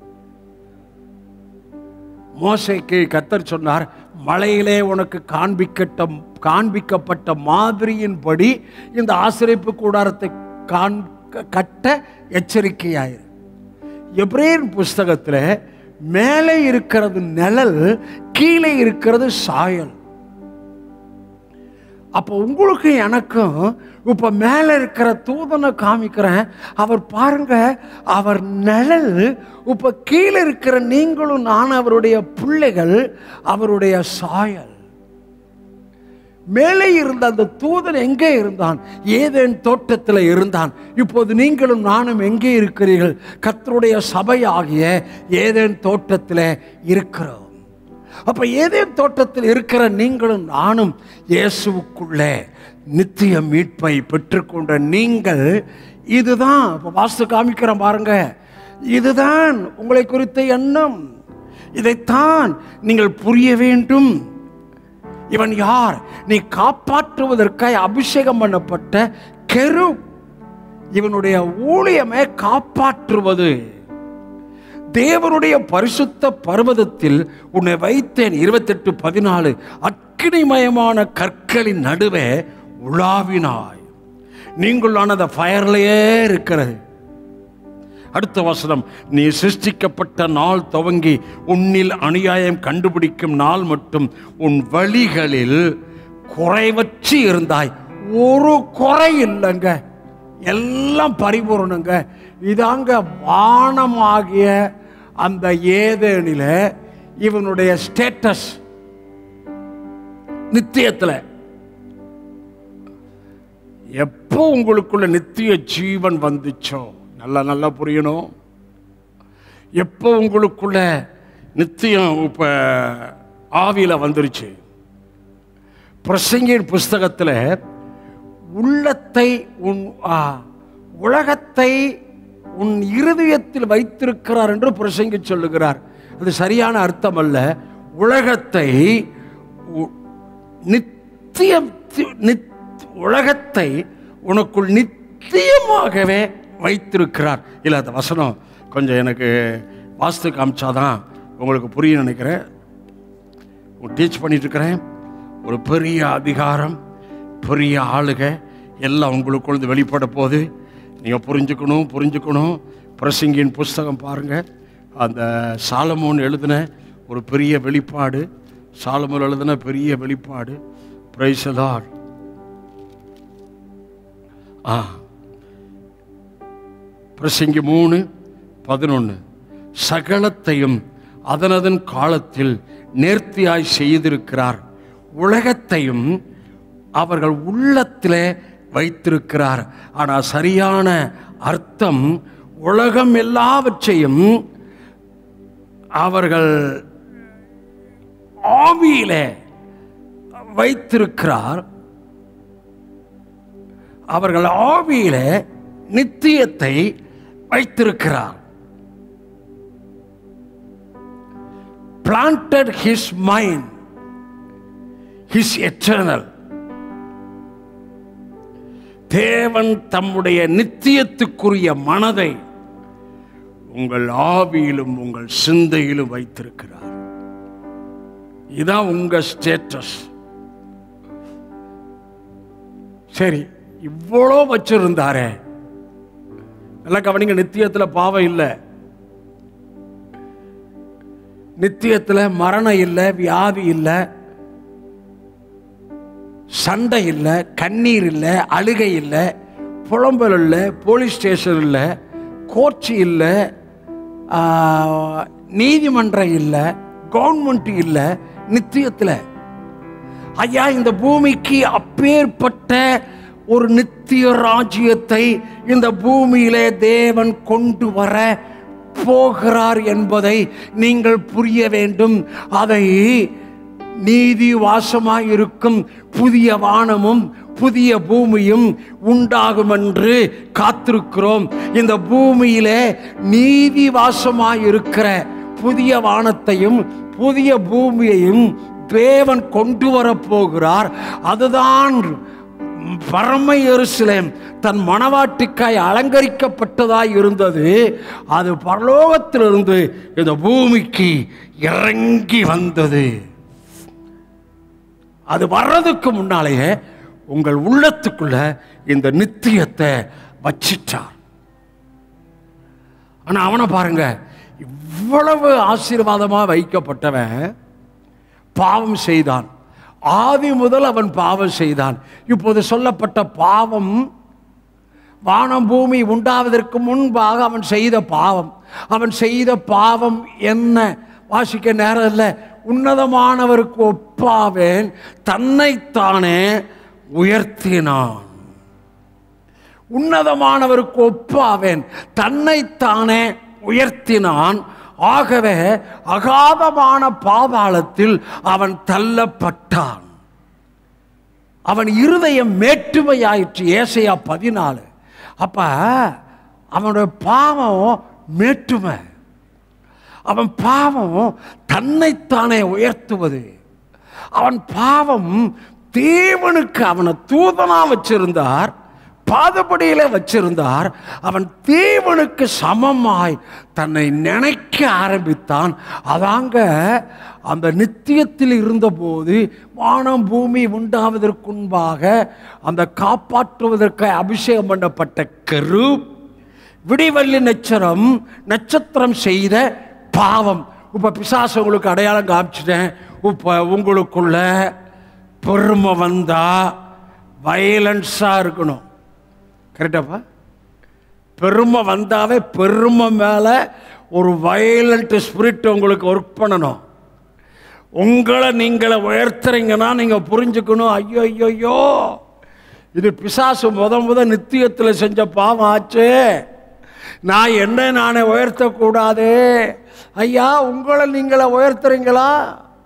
மோசைக்கு கத்தர் சொன்னார் மலையிலே உனக்கு காண்பிக்கட்ட காண்பிக்கப்பட்ட மாதிரியின்படி இந்த ஆசிரியப்பு கூடாரத்தை காண் கட்ட எச்சரிக்கையாயிரு எப்ரேன் புஸ்தகத்தில் மேலே இருக்கிறது நிழல் கீழே இருக்கிறது சாயல் அப்போ உங்களுக்கு எனக்கும் இப்போ மேலே இருக்கிற தூதனை காமிக்கிறேன் அவர் பாருங்க அவர் நிழல் இப்போ கீழே இருக்கிற நீங்களும் நான் அவருடைய பிள்ளைகள் அவருடைய சாயல் மேலே இருந்த அந்த தூதன் எங்கே இருந்தான் ஏதேன் தோட்டத்தில் இருந்தான் இப்போது நீங்களும் நானும் எங்கே இருக்கிறீர்கள் கர்த்தருடைய சபையாகிய ஏதேன் தோட்டத்தில் இருக்கிறோம் அப்ப ஏதேன் தோட்டத்தில் இருக்கிற நீங்களும் நானும் இயேசுவுக்குள்ளே நித்திய மீட்பை பெற்றுக்கொண்ட நீங்கள் இதுதான் இப்ப வாஸ்து காமிக்கிறேன் பாருங்க இதுதான் உங்களை குறித்த எண்ணம் இதைத்தான் நீங்கள் புரிய வேண்டும் இவன் யார் நீ காப்பாற்றுவதற்காய் அபிஷேகம் பண்ணப்பட்ட கெரு இவனுடைய ஊழியமே காப்பாற்றுவது தேவனுடைய பரிசுத்த பர்வதத்தில் உன்னை வைத்தேன் இருபத்தெட்டு பதினாலு அக்கினிமயமான கற்களின் நடுவே உலாவினாய் நீங்களான அந்த ஃபயர்லயே இருக்கிறது அடுத்த வசனம் நீ சிருஷ்டிக்கப்பட்ட நாள் துவங்கி உன்னில் அநியாயம் கண்டுபிடிக்கும் நாள் மட்டும் உன் வழிகளில் குறைவற்று இருந்தாய் ஒரு குறை இல்லைங்க எல்லாம் பரிபூரணங்க இதாங்க வானமாகிய அந்த ஏதேனில இவனுடைய ஸ்டேட்டஸ் நித்தியத்தில் எப்போ உங்களுக்குள்ள நித்திய ஜீவன் வந்துச்சோ நல்லா நல்லா புரியணும் எப்போ உங்களுக்குள்ள நித்தியம் இப்போ ஆவியில் வந்துருச்சு பிரசங்கின் புஸ்தகத்தில் உள்ளத்தை உன் ஆ, உலகத்தை உன் இருதயத்தில் வைத்திருக்கிறார் என்று பிரசங்கி சொல்லுகிறார் அது சரியான அர்த்தம் அல்ல உலகத்தை உ- நித்தியம் நித்- உலகத்தை உனக்குள் நித்தியமாகவே வைத்திருக்கிறார் இல்லை அந்த வசனம் கொஞ்சம் எனக்கு வாஸ்து காமிச்சாதான் உங்களுக்கு புரியும் நினைக்கிறேன் டீச் பண்ணிட்டு இருக்கிறேன் ஒரு பெரிய அதிகாரம் பெரிய ஆளுக எல்லாம் உங்களுக்குள்ள வெளிப்பட போது நீங்கள் புரிஞ்சுக்கணும் புரிஞ்சுக்கணும் பிரசங்கின் புஸ்தகம் பாருங்க அந்த சாலமோன் எழுதின ஒரு பெரிய வெளிப்பாடு சாலமோன் எழுதின பெரிய வெளிப்பாடு பிரைசலாட் ஆ பிரசங்கி மூணு பதினொன்று சகலத்தையும் அதனதன் காலத்தில் நேர்த்தியாய் செய்திருக்கிறார் உலகத்தையும் அவர்கள் உள்ளத்திலே வைத்திருக்கிறார் ஆனால் சரியான அர்த்தம் உலகம் எல்லாவற்றையும் அவர்கள் ஆவியிலே வைத்திருக்கிறார் அவர்கள் ஆவியிலே நித்தியத்தை வைத்திருக்கிறார் planted his mind his eternal தேவன் தம்முடைய நித்தியத்துக்குரிய மனதை உங்கள் ஆவியிலும் உங்கள் சிந்தையிலும் வைத்திருக்கிறார் இதான் உங்க ஸ்டேட்டஸ் சரி இவ்வளோ வச்சிருந்தாரே நல்லா கவனிங்க நித்தியத்துல பாவம் இல்லை நித்தியத்துல மரணம் இல்லை வியாதி இல்லை சண்டை இல்லை கண்ணீர் இல்லை அழுகை இல்லை புலம்பல் இல்லை போலீஸ் ஸ்டேஷன் இல்லை கோர்ட்ஸ் இல்லை ஆ, நீதிமன்றம் இல்லை கவர்மெண்ட் இல்லை நித்தியத்தில் ஐயா இந்த பூமிக்கு அப்பேற்பட்ட ஒரு நித்திய ராஜ்யத்தை இந்த பூமியிலே தேவன் கொண்டு வர போகிறார் என்பதை நீங்கள் புரிய வேண்டும் அதை நீதி வாசமாய் இருக்கும் புதிய வானமும் புதிய பூமியும் உண்டாகும் என்று காத்திருக்கிறோம் இந்த பூமியிலே நீதி வாசமாய் இருக்கிற புதிய வானத்தையும் புதிய பூமியையும் தேவன் கொண்டு வரப் போகிறார் அதுதான் பரம எருசலேம் தன் மணவாட்டிக்காய் அலங்கரிக்கப்பட்டதாய் இருந்தது அது பரலோகத்திலிருந்து இந்த பூமிக்கு இறங்கி வந்தது அது வர்றதுக்கு முன்னாலேயே உங்கள் உள்ளத்துக்குள்ள இந்த நித்தியத்தை வச்சிட்டார் ஆனா அவனை பாருங்க இவ்வளவு ஆசீர்வாதமா வைக்கப்பட்டவன் பாவம் செய்தான் ஆதி முதல் அவன் பாவம் செய்தான் இப்போது சொல்லப்பட்ட பாவம் வானம் பூமி உண்டாவதற்கு முன்பாக அவன் செய்த பாவம் அவன் செய்த பாவம் என்ன வாசிக்க நேரம் இல்லை உன்னதமானவருக்கு ஒப்பாவேன் தன்னைத்தானே உயர்த்தினான் உன்னதமானவருக்கு ஒப்பாவேன் தன்னைத்தானே உயர்த்தினான் ஆகவே அகாதமான பாதாளத்தில் அவன் தள்ளப்பட்டான் அவன் இருதயம் மேட்டுமையாயிற்று ஏசையா பதினாலு அப்ப அவனுடைய பாவம் மேட்டுமை அவன் பாவம் தன்னைத்தானே உயர்த்துவது அவன் பாவம் தேவனுக்கு அவனை தூதனா வச்சிருந்தார் பாதபடியில வச்சிருந்தார் அவன் தேவனுக்கு சமமாய் தன்னை நினைக்க ஆரம்பித்தான் அதாங்க அந்த நித்தியத்தில் இருந்தபோது வானம் பூமி உண்டாவதற்கு முன்பாக அந்த காப்பாற்றுவதற்கு அபிஷேகம் பண்ணப்பட்ட கரு விடிவெள்ளி நட்சத்திரம் நட்சத்திரம் செய்த பாவம் இப்ப பிசாசு உங்களுக்கு அடையாளம் காமிச்சிட்டேன் இப்ப உங்களுக்குள்ள பெருமை வந்தா வயலன்ஸா இருக்கணும் கரெக்டாப்பா பெருமை வந்தாவே பெருமை மேலே ஒரு வயலண்ட் ஸ்பிரிட் உங்களுக்கு ஒர்க் பண்ணணும் உங்களை நீங்களை உயர்த்துறீங்கன்னா நீங்கள் புரிஞ்சுக்கணும் ஐயோ ஐயோ ஐயோ இது பிசாசு முத முத நித்தியத்தில் செஞ்ச பாவம் ஆச்சு நான் என்ன நானே உயர்த்தக்கூடாது ஐயா உங்களை நீங்களை உயர்த்துறீங்களா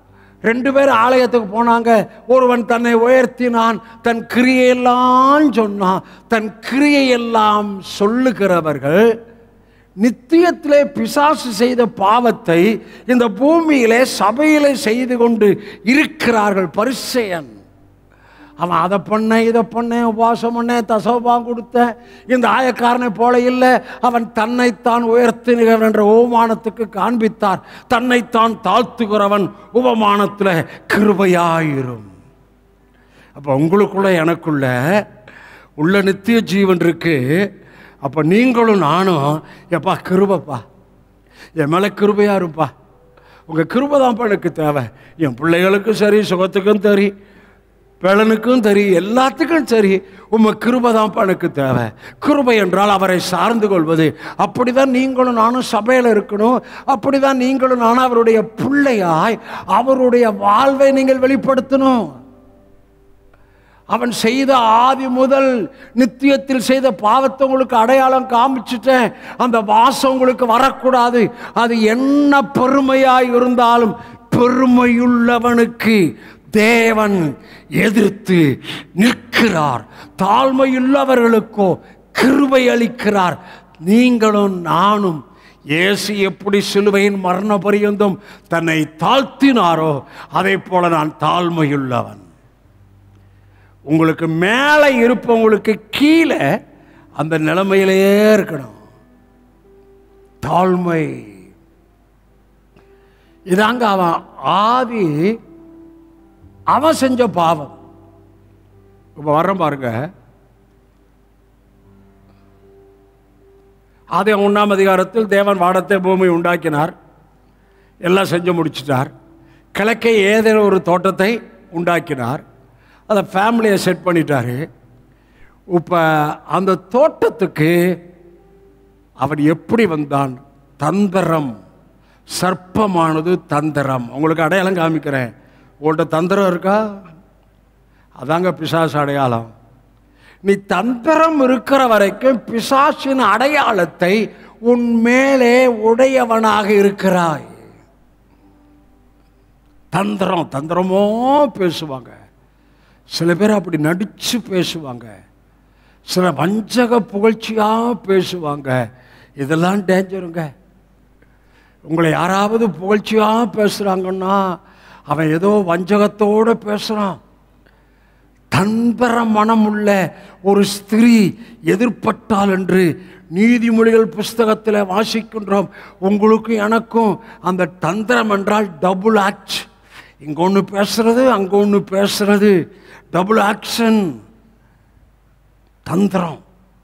ரெண்டு பேர் ஆலயத்துக்கு போனாங்க ஒருவன் தன்னை உயர்த்தினான் தன் கிரியையெல்லாம் சொன்னான் தன் கிரியையெல்லாம் சொல்லுகிறவர்கள் நித்தியத்திலே பிசாசு செய்த பாவத்தை இந்த பூமியிலே சபையிலே செய்து கொண்டு இருக்கிறார்கள் பரிசெயன் அவன் அதை பண்ணேன் இதை பண்ணேன் உபவாசம் பண்ணேன் தசோபாம் கொடுத்தேன் இந்த ஆயக்காரனை போல இல்லை அவன் தன்னைத்தான் உயர்த்தினவன் என்ற உபமானத்துக்கு காண்பித்தார் தன்னைத்தான் தாழ்த்துகிறவன் உபமானத்தில் கிருபையாயிரும் அப்போ உங்களுக்குள்ள எனக்குள்ள உள்ள நித்திய ஜீவன் இருக்கு அப்போ நீங்களும் நானும் எப்பா கிருபப்பா என் மேலே கிருபையா இருப்பா உங்கள் கிருபை தான்ப்பா எனக்கு தேவை என் பிள்ளைகளுக்கும் சரி சுகத்துக்கும் சரி பேளனுக்கும் சரி எல்லாத்துக்கும் சரி உம்ம கிருபை தான்ப்பா எனக்கு தேவை கிருபை என்றால் அவரை சார்ந்து கொள்வது அப்படிதான் நீங்களும் நானும் சபையில் இருக்கணும் அப்படிதான் நீங்களும் நானும் அவருடைய பிள்ளையாய் அவருடைய வாழ்வை நீங்கள் வெளிப்படுத்தணும் அவன் செய்த ஆதி முதல் நித்தியத்தில் செய்த பாவத்தை உங்களுக்கு அடையாளம் காமிச்சிட்டேன் அந்த வாசம் உங்களுக்கு வரக்கூடாது அது என்ன பெருமையாய் இருந்தாலும் பெருமையுள்ளவனுக்கு தேவன் எதிர்த்து நிற்கிறார் தாழ்மையுள்ளவர்களுக்கோ கிருபை அளிக்கிறார் நீங்களும் நானும் இயேசு எப்படி சிலுவையின் மரண பரியந்தம் தன்னை தாழ்த்தினாரோ அதே போல நான் தாழ்மையுள்ளவன் உங்களுக்கு மேலே இருப்பவங்களுக்கு கீழே அந்த நிலைமையிலேயே இருக்கணும் தாழ்மை இதாங்க அவன் ஆதி அவன் செஞ்ச பாவம் இப்போ வர்றேன் பாருங்க ஆதி ஒன்றாம் அதிகாரத்தில் தேவன் வாடத்தை பூமி உண்டாக்கினார் எல்லாம் செஞ்சு முடிச்சிட்டார் கிழக்கே ஏதேனும் ஒரு தோட்டத்தை உண்டாக்கினார் அதை ஃபேமிலியை செட் பண்ணிட்டாரு இப்போ அந்த தோட்டத்துக்கு அவன் எப்படி வந்தான் தந்திரம் சர்ப்பமானது தந்திரம் உங்களுக்கு அடையாளம் காமிக்கிறேன் உங்கள்கிட்ட தந்திரம் இருக்கா அதாங்க பிசாசு அடையாளம் நீ தந்திரம் இருக்கிற வரைக்கும் பிசாசின் அடையாளத்தை உன் மேலே உடையவனாக இருக்கிறாய் தந்திரம் தந்திரமோ பேசுவாங்க சில பேர் அப்படி நடிச்சு பேசுவாங்க சில வஞ்சக புகழ்ச்சியாக பேசுவாங்க இதெல்லாம் டேஞ்சருங்க உங்களை யாராவது புகழ்ச்சியாக பேசுகிறாங்கன்னா அவன் ஏதோ வஞ்சகத்தோடு பேசுகிறான் தன்பர மனமுள்ள ஒரு ஸ்திரீ எதிர்பட்டால் என்று நீதிமொழிகள் புஸ்தகத்தில் வாசிக்கின்றோம் உங்களுக்கும் எனக்கும் அந்த தந்திரம் என்றால் டபுள் ஆக்ட் இங்கே ஒன்று பேசுறது அங்கே ஒன்று பேசுறது டபுள் ஆக்ஷன் தந்திரம்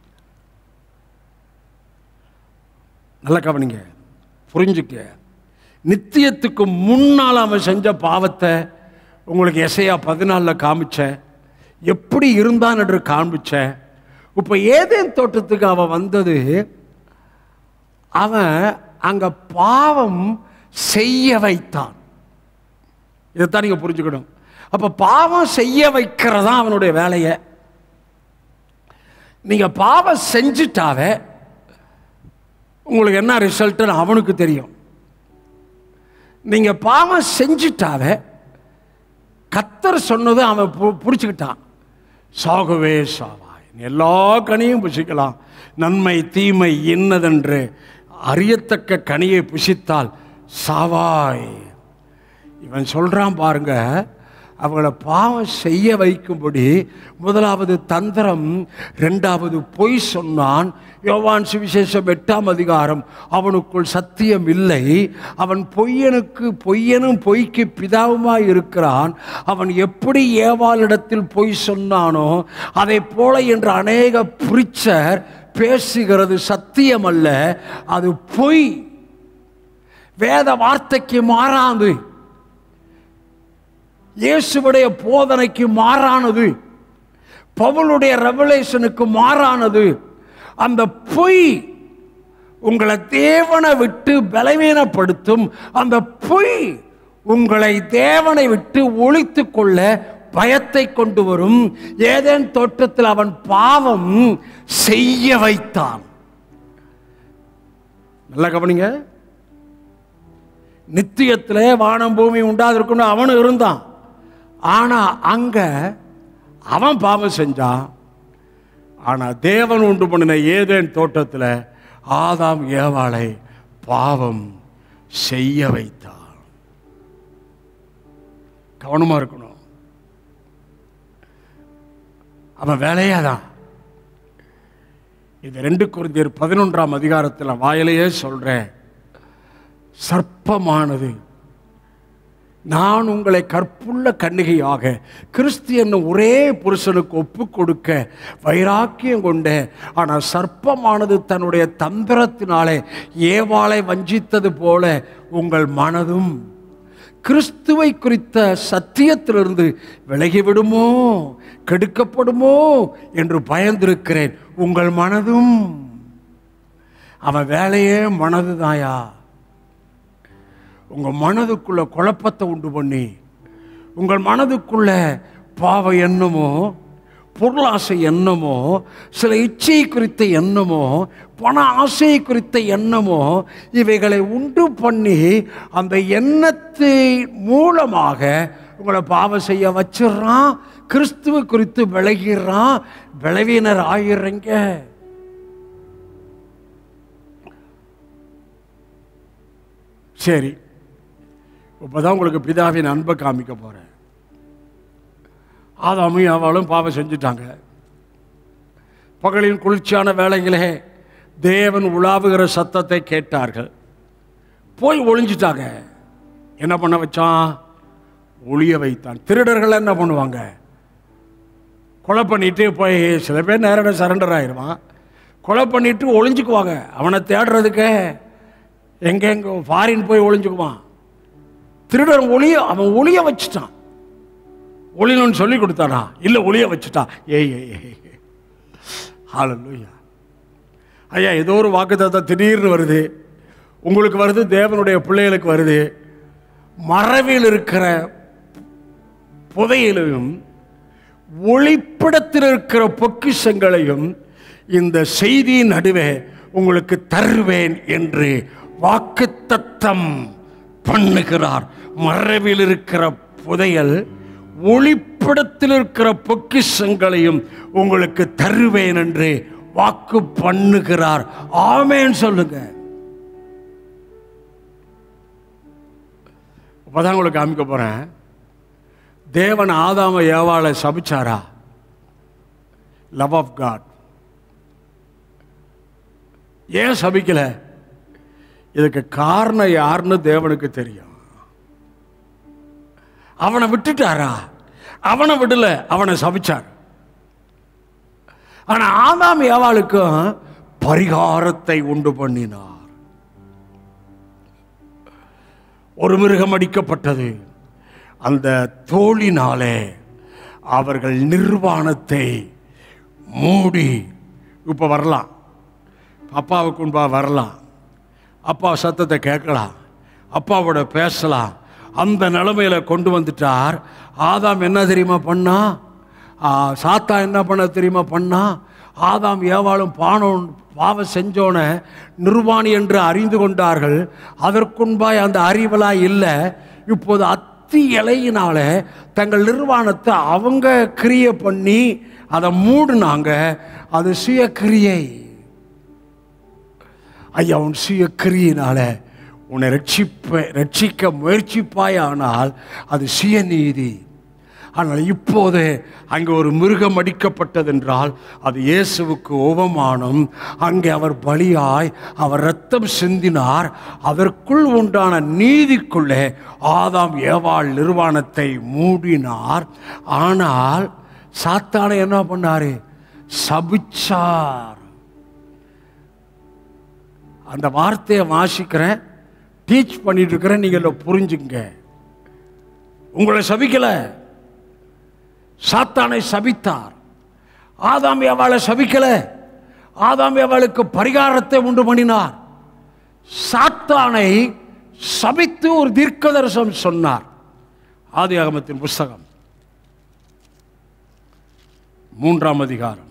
நல்ல கவனிங்க புரிஞ்சுக்க நித்தியத்துக்கு முன்னால் அவன் செஞ்ச பாவத்தை உங்களுக்கு எசையா பதினாலில் காமிச்சேன் எப்படி இருந்தான் என்று காமிச்சேன் இப்போ ஏதேன் தோட்டத்துக்கு அவன் வந்தது அவன் அங்கே பாவம் செய்ய வைத்தான் இதைத்தான் நீங்கள் புரிஞ்சுக்கணும் அப்போ பாவம் செய்ய வைக்கிறதா அவனுடைய வேலையை நீங்கள் பாவம் செஞ்சுட்டாவே உங்களுக்கு என்ன ரிசல்ட்டுன்னு அவனுக்கு தெரியும் நீங்கள் பாவம் செஞ்சுட்டாவே கத்தர் சொன்னது அவன் பு- பிடிச்சுக்கிட்டான் சாகவே சாவாய் நீ எல்லா கனியும் புசிக்கலாம் நன்மை தீமை இன்னதென்று அறியத்தக்க கனியை புசித்தால் சாவாய் இவன் சொல்றான் பாருங்க அவங்கள பாவம் செய்ய வைக்கும்படி முதலாவது தந்திரம் ரெண்டாவது பொய் சொன்னான் யோவான் சுவிசேஷம் எட்டாம் அதிகாரம் அவனுக்குள் சத்தியம் இல்லை அவன் பொய்யனுக்கு பொய்யனும் பொய்க்கு பிதாவுமாய் இருக்கிறான் அவன் எப்படி ஏவாளிடத்தில் பொய் சொன்னானோ அதை போல என்று அநேக பிரிச்சர் பேசுகிறது சத்தியம் அல்ல அது பொய் வேத வார்த்தைக்கு மாறாது இயேசுவுடைய போதனைக்கு மாறானது பவுலுடைய ரெவலேஷனுக்கு மாறானது அந்த பொய் உங்களை தேவனை விட்டு பலவீனப்படுத்தும் அந்த பொய் உங்களை தேவனை விட்டு ஒழித்து கொள்ள பயத்தை கொண்டு வரும் ஏதேன் தோட்டத்தில் அவன் பாவம் செய்ய வைத்தான் நல்லா கவனிங்க நித்தியத்திலே வானம் பூமி உண்டாதிருக்குன்னு அவனும் இருந்தான் ஆனா அங்க அவன் பாவம் செஞ்சான் ஆனா தேவன் உண்டு பண்ணின ஏதேன் தோட்டத்தில் ஆதாம் ஏவாளை பாவம் செய்ய வைத்தான் கவனமா இருக்கணும் அவன் வேலையாதான் இது ரெண்டு குருந்தியர் பதினொன்றாம் அதிகாரத்தில் வாயிலேயே சொல்றேன் சர்ப்பமானது நான் உங்களை கற்புள்ள கன்னிகையாக கிறிஸ்து என்னும் ஒரே புருஷனுக்கு ஒப்பு கொடுக்க வைராக்கியம் கொண்டேன் ஆனால் சர்ப்பமானது தன்னுடைய தந்திரத்தினாலே ஏவாளை வஞ்சித்தது போல உங்கள் மனதும் கிறிஸ்துவை குறித்த சத்தியத்திலிருந்து விலகிவிடுமோ கெடுக்கப்படுமோ என்று பயந்திருக்கிறேன் உங்கள் மனதும் அவன் வேலையே மனதுதாயா உங்க மனதுக்குள்ள குழப்பத்தை உண்டு பண்ணி உங்கள் மனதுக்குள்ள பாவ எண்ணமோ பொருளாசை எண்ணமோ சில இச்சை குறித்த எண்ணமோ பண ஆசை குறித்த எண்ணமோ இவைகளை உண்டு பண்ணி அந்த எண்ணத்தை மூலமாக உங்களை பாவம் செய்ய வச்சிடுறான் கிறிஸ்துவ குறித்து விலகிறான் விளைவினர் ஆயிடுறீங்க சரி இப்போதான் உங்களுக்கு பிதாவின் அன்பை காமிக்க போறேன் ஆதாமும் அவளும் பாவம் செஞ்சுட்டாங்க பகலின் குளிர்ச்சியான வேளைகளே தேவன் உலாவுகிற சத்தத்தை கேட்டார்கள் போய் ஒளிஞ்சிட்டாங்க என்ன பண்ண வச்சான் ஒளிய வைத்தான் திருடர்கள் என்ன பண்ணுவாங்க கொலை பண்ணிட்டு போய் சில பேர் நேரடியாக சரண்டர் ஆயிடுவான் கொலை பண்ணிட்டு ஒளிஞ்சுக்குவாங்க அவனை தேடுறதுக்கு எங்கெங்க ஃபாரின் போய் ஒளிஞ்சுக்குவான் திருடன் ஒளிய அவன் ஒளிய வச்சுட்டான் ஒளியணும்னு சொல்லி கொடுத்தானா இல்லை ஒளிய வச்சுட்டான் ஏய் ஏய் ஏய் ஹalleluya ஐயா ஏதோ ஒரு வாக்குத்தத்தம் திடீர்னு வருது உங்களுக்கு வருது தேவனுடைய பிள்ளைகளுக்கு வருது மறைவில் இருக்கிற புதையிலையும் ஒளிப்படத்தில் இருக்கிற பொக்கிஷங்களையும் இந்த செய்தியின் நடுவே உங்களுக்கு தருவேன் என்று வாக்குத்தத்தம் பண்ணுகிறார் மறைவில் இருக்கிற புதையல் ஒளிப்படத்தில் இருக்கிற பொக்கிஷங்களையும் உங்களுக்கு தருவேன் என்று வாக்கு பண்ணுகிறார் ஆமேன்னு சொல்லுங்க இப்பதான் உங்களுக்கு காமிக்க போறேன் தேவன் ஆதாம ஏவாளை சபிச்சாரா லவ் ஆஃப் காட் ஏன் சபிக்கல இதுக்கு காரணம் யாருன்னு தேவனுக்கு தெரியும் அவனை விட்டுட்டாரா அவனை விடல அவனை சபிச்சார் ஆனா ஆதாம் ஏவாளுக்கும் பரிகாரத்தை உண்டு பண்ணினார் ஒரு மிருகம் அடிக்கப்பட்டது அந்த தோளினாலே அவர்கள் நிர்வாணத்தை மூடி இப்போ வரலாம் அப்பாவுக்கு முன்பா வரலாம் அப்பா சத்தத்தை கேட்கலாம் அப்பாவோட பேசலாம் அந்த நிலைமையில கொண்டு வந்துட்டார் ஆதாம் என்ன தெரியுமா பண்ணா ஆ, சாத்தா என்ன பண்ண தெரியுமா பண்ணா ஆதாம் ஏவாளும் பானம் பாவம் செஞ்சோன நிர்வாணி என்று அறிந்து கொண்டார்கள் அதற்குன்பாய் அந்த அறிவெல்லாம் இல்லை இப்போது அத்தி இலையினால தங்கள் நிர்வாணத்தை அவங்க கிரியை பண்ணி அதை மூடுனாங்க அது சுய கிரியை ஐயா உன் சுய கிரியினால உன்னை ரட்சிப்ப ரட்சிக்க முயற்சிப்பாய் ஆனால் அது சுயநீதி ஆனால் இப்போது அங்கே ஒரு மிருகம் அடிக்கப்பட்டதென்றால் அது இயேசுவுக்கு உபமானம் அங்கே அவர் பலியாய் அவர் ரத்தம் சிந்தினார் அதற்குள் உண்டான நீதிக்குள்ளே ஆதாம் ஏவாள் நிர்வாணத்தை மூடினார் ஆனால் சாத்தானை என்ன பண்ணாரு சபிச்சார் அந்த வார்த்தையை வாசிக்கிறேன் டீச் பண்ணிட்டு இருக்கிறேன் நீங்க இதை புரிஞ்சுங்க உங்களை சபிக்கல சாத்தானை சபித்தார் ஆதாம் அவளை சபிக்கல ஆதாம் அவளுக்கு பரிகாரத்தை உண்டு பண்ணினார் சாத்தானை சபித்து ஒரு தீர்க்கதரிசனம் சொன்னார் ஆதி அகமத்தின் புஸ்தகம் மூன்றாம் அதிகாரம்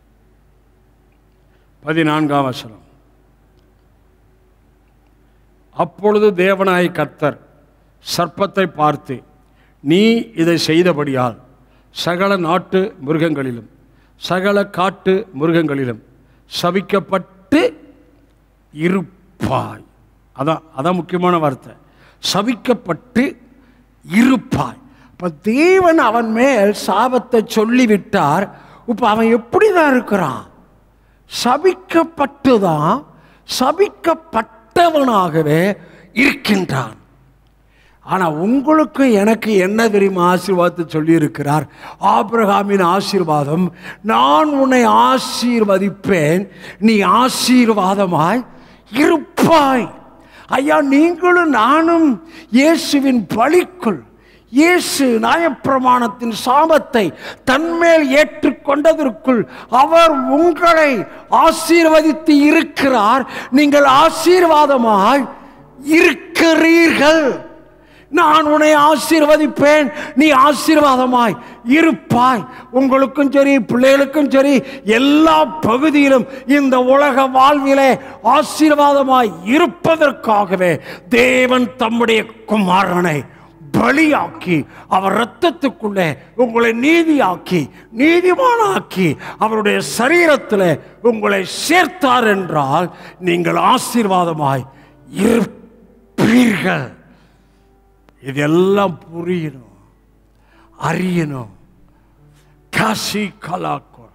பதினான்காம் வசனம் அப்பொழுது தேவனாய் கர்த்தர் சர்ப்பத்தை பார்த்து நீ இதை செய்தபடியால் சகல நாட்டு மிருகங்களிலும் சகல காட்டு மிருகங்களிலும் சபிக்கப்பட்டு இருப்பாய் அதான் அதான் முக்கியமான வார்த்தை சபிக்கப்பட்டு இருப்பாய் இப்போ தேவன் அவன் மேல் சாபத்தை சொல்லிவிட்டார் இப்போ அவன் எப்படி தான் இருக்கிறான் சபிக்கப்பட்டு தான் சபிக்கப்பட்டவனாகவே இருக்கின்றான் ஆனால் உங்களுக்கு எனக்கு என்ன தெரியுமா ஆசீர்வாதத்தை சொல்லியிருக்கிறார் ஆபிரகாமின் ஆசீர்வாதம் நான் உன்னை ஆசீர்வதிப்பேன் நீ ஆசீர்வாதமாய் இருப்பாய் ஐயா நீங்களும் நானும் இயேசுவின் பலிக்குள் இயேசு நியாயப்பிரமாணத்தின் சாபத்தை தன்மேல் ஏற்றுக்கொண்டதற்குள் அவர் உங்களை ஆசீர்வதித்து இருக்கிறார் நீங்கள் ஆசீர்வாதமாய் இருக்கிறீர்கள் நான் உன்னை ஆசீர்வதிப்பேன் நீ ஆசீர்வாதமாய் இருப்பாய் உங்களுக்கும் சரி பிள்ளைகளுக்கும் சரி எல்லா பகுதியிலும் இந்த உலக வாழ்விலே ஆசீர்வாதமாய் இருப்பதற்காகவே தேவன் தம்முடைய குமாரனை பலியாக்கி அவர் இரத்தத்துக்குள்ளே உங்களை நீதியாக்கி நீதிமானாக்கி அவருடைய சரீரத்தில் உங்களை சேர்த்தார் என்றால் நீங்கள் ஆசீர்வாதமாய் இருப்பீர்கள் இதெல்லாம் புரியணும் அறியணும் காசி கலாக்கோ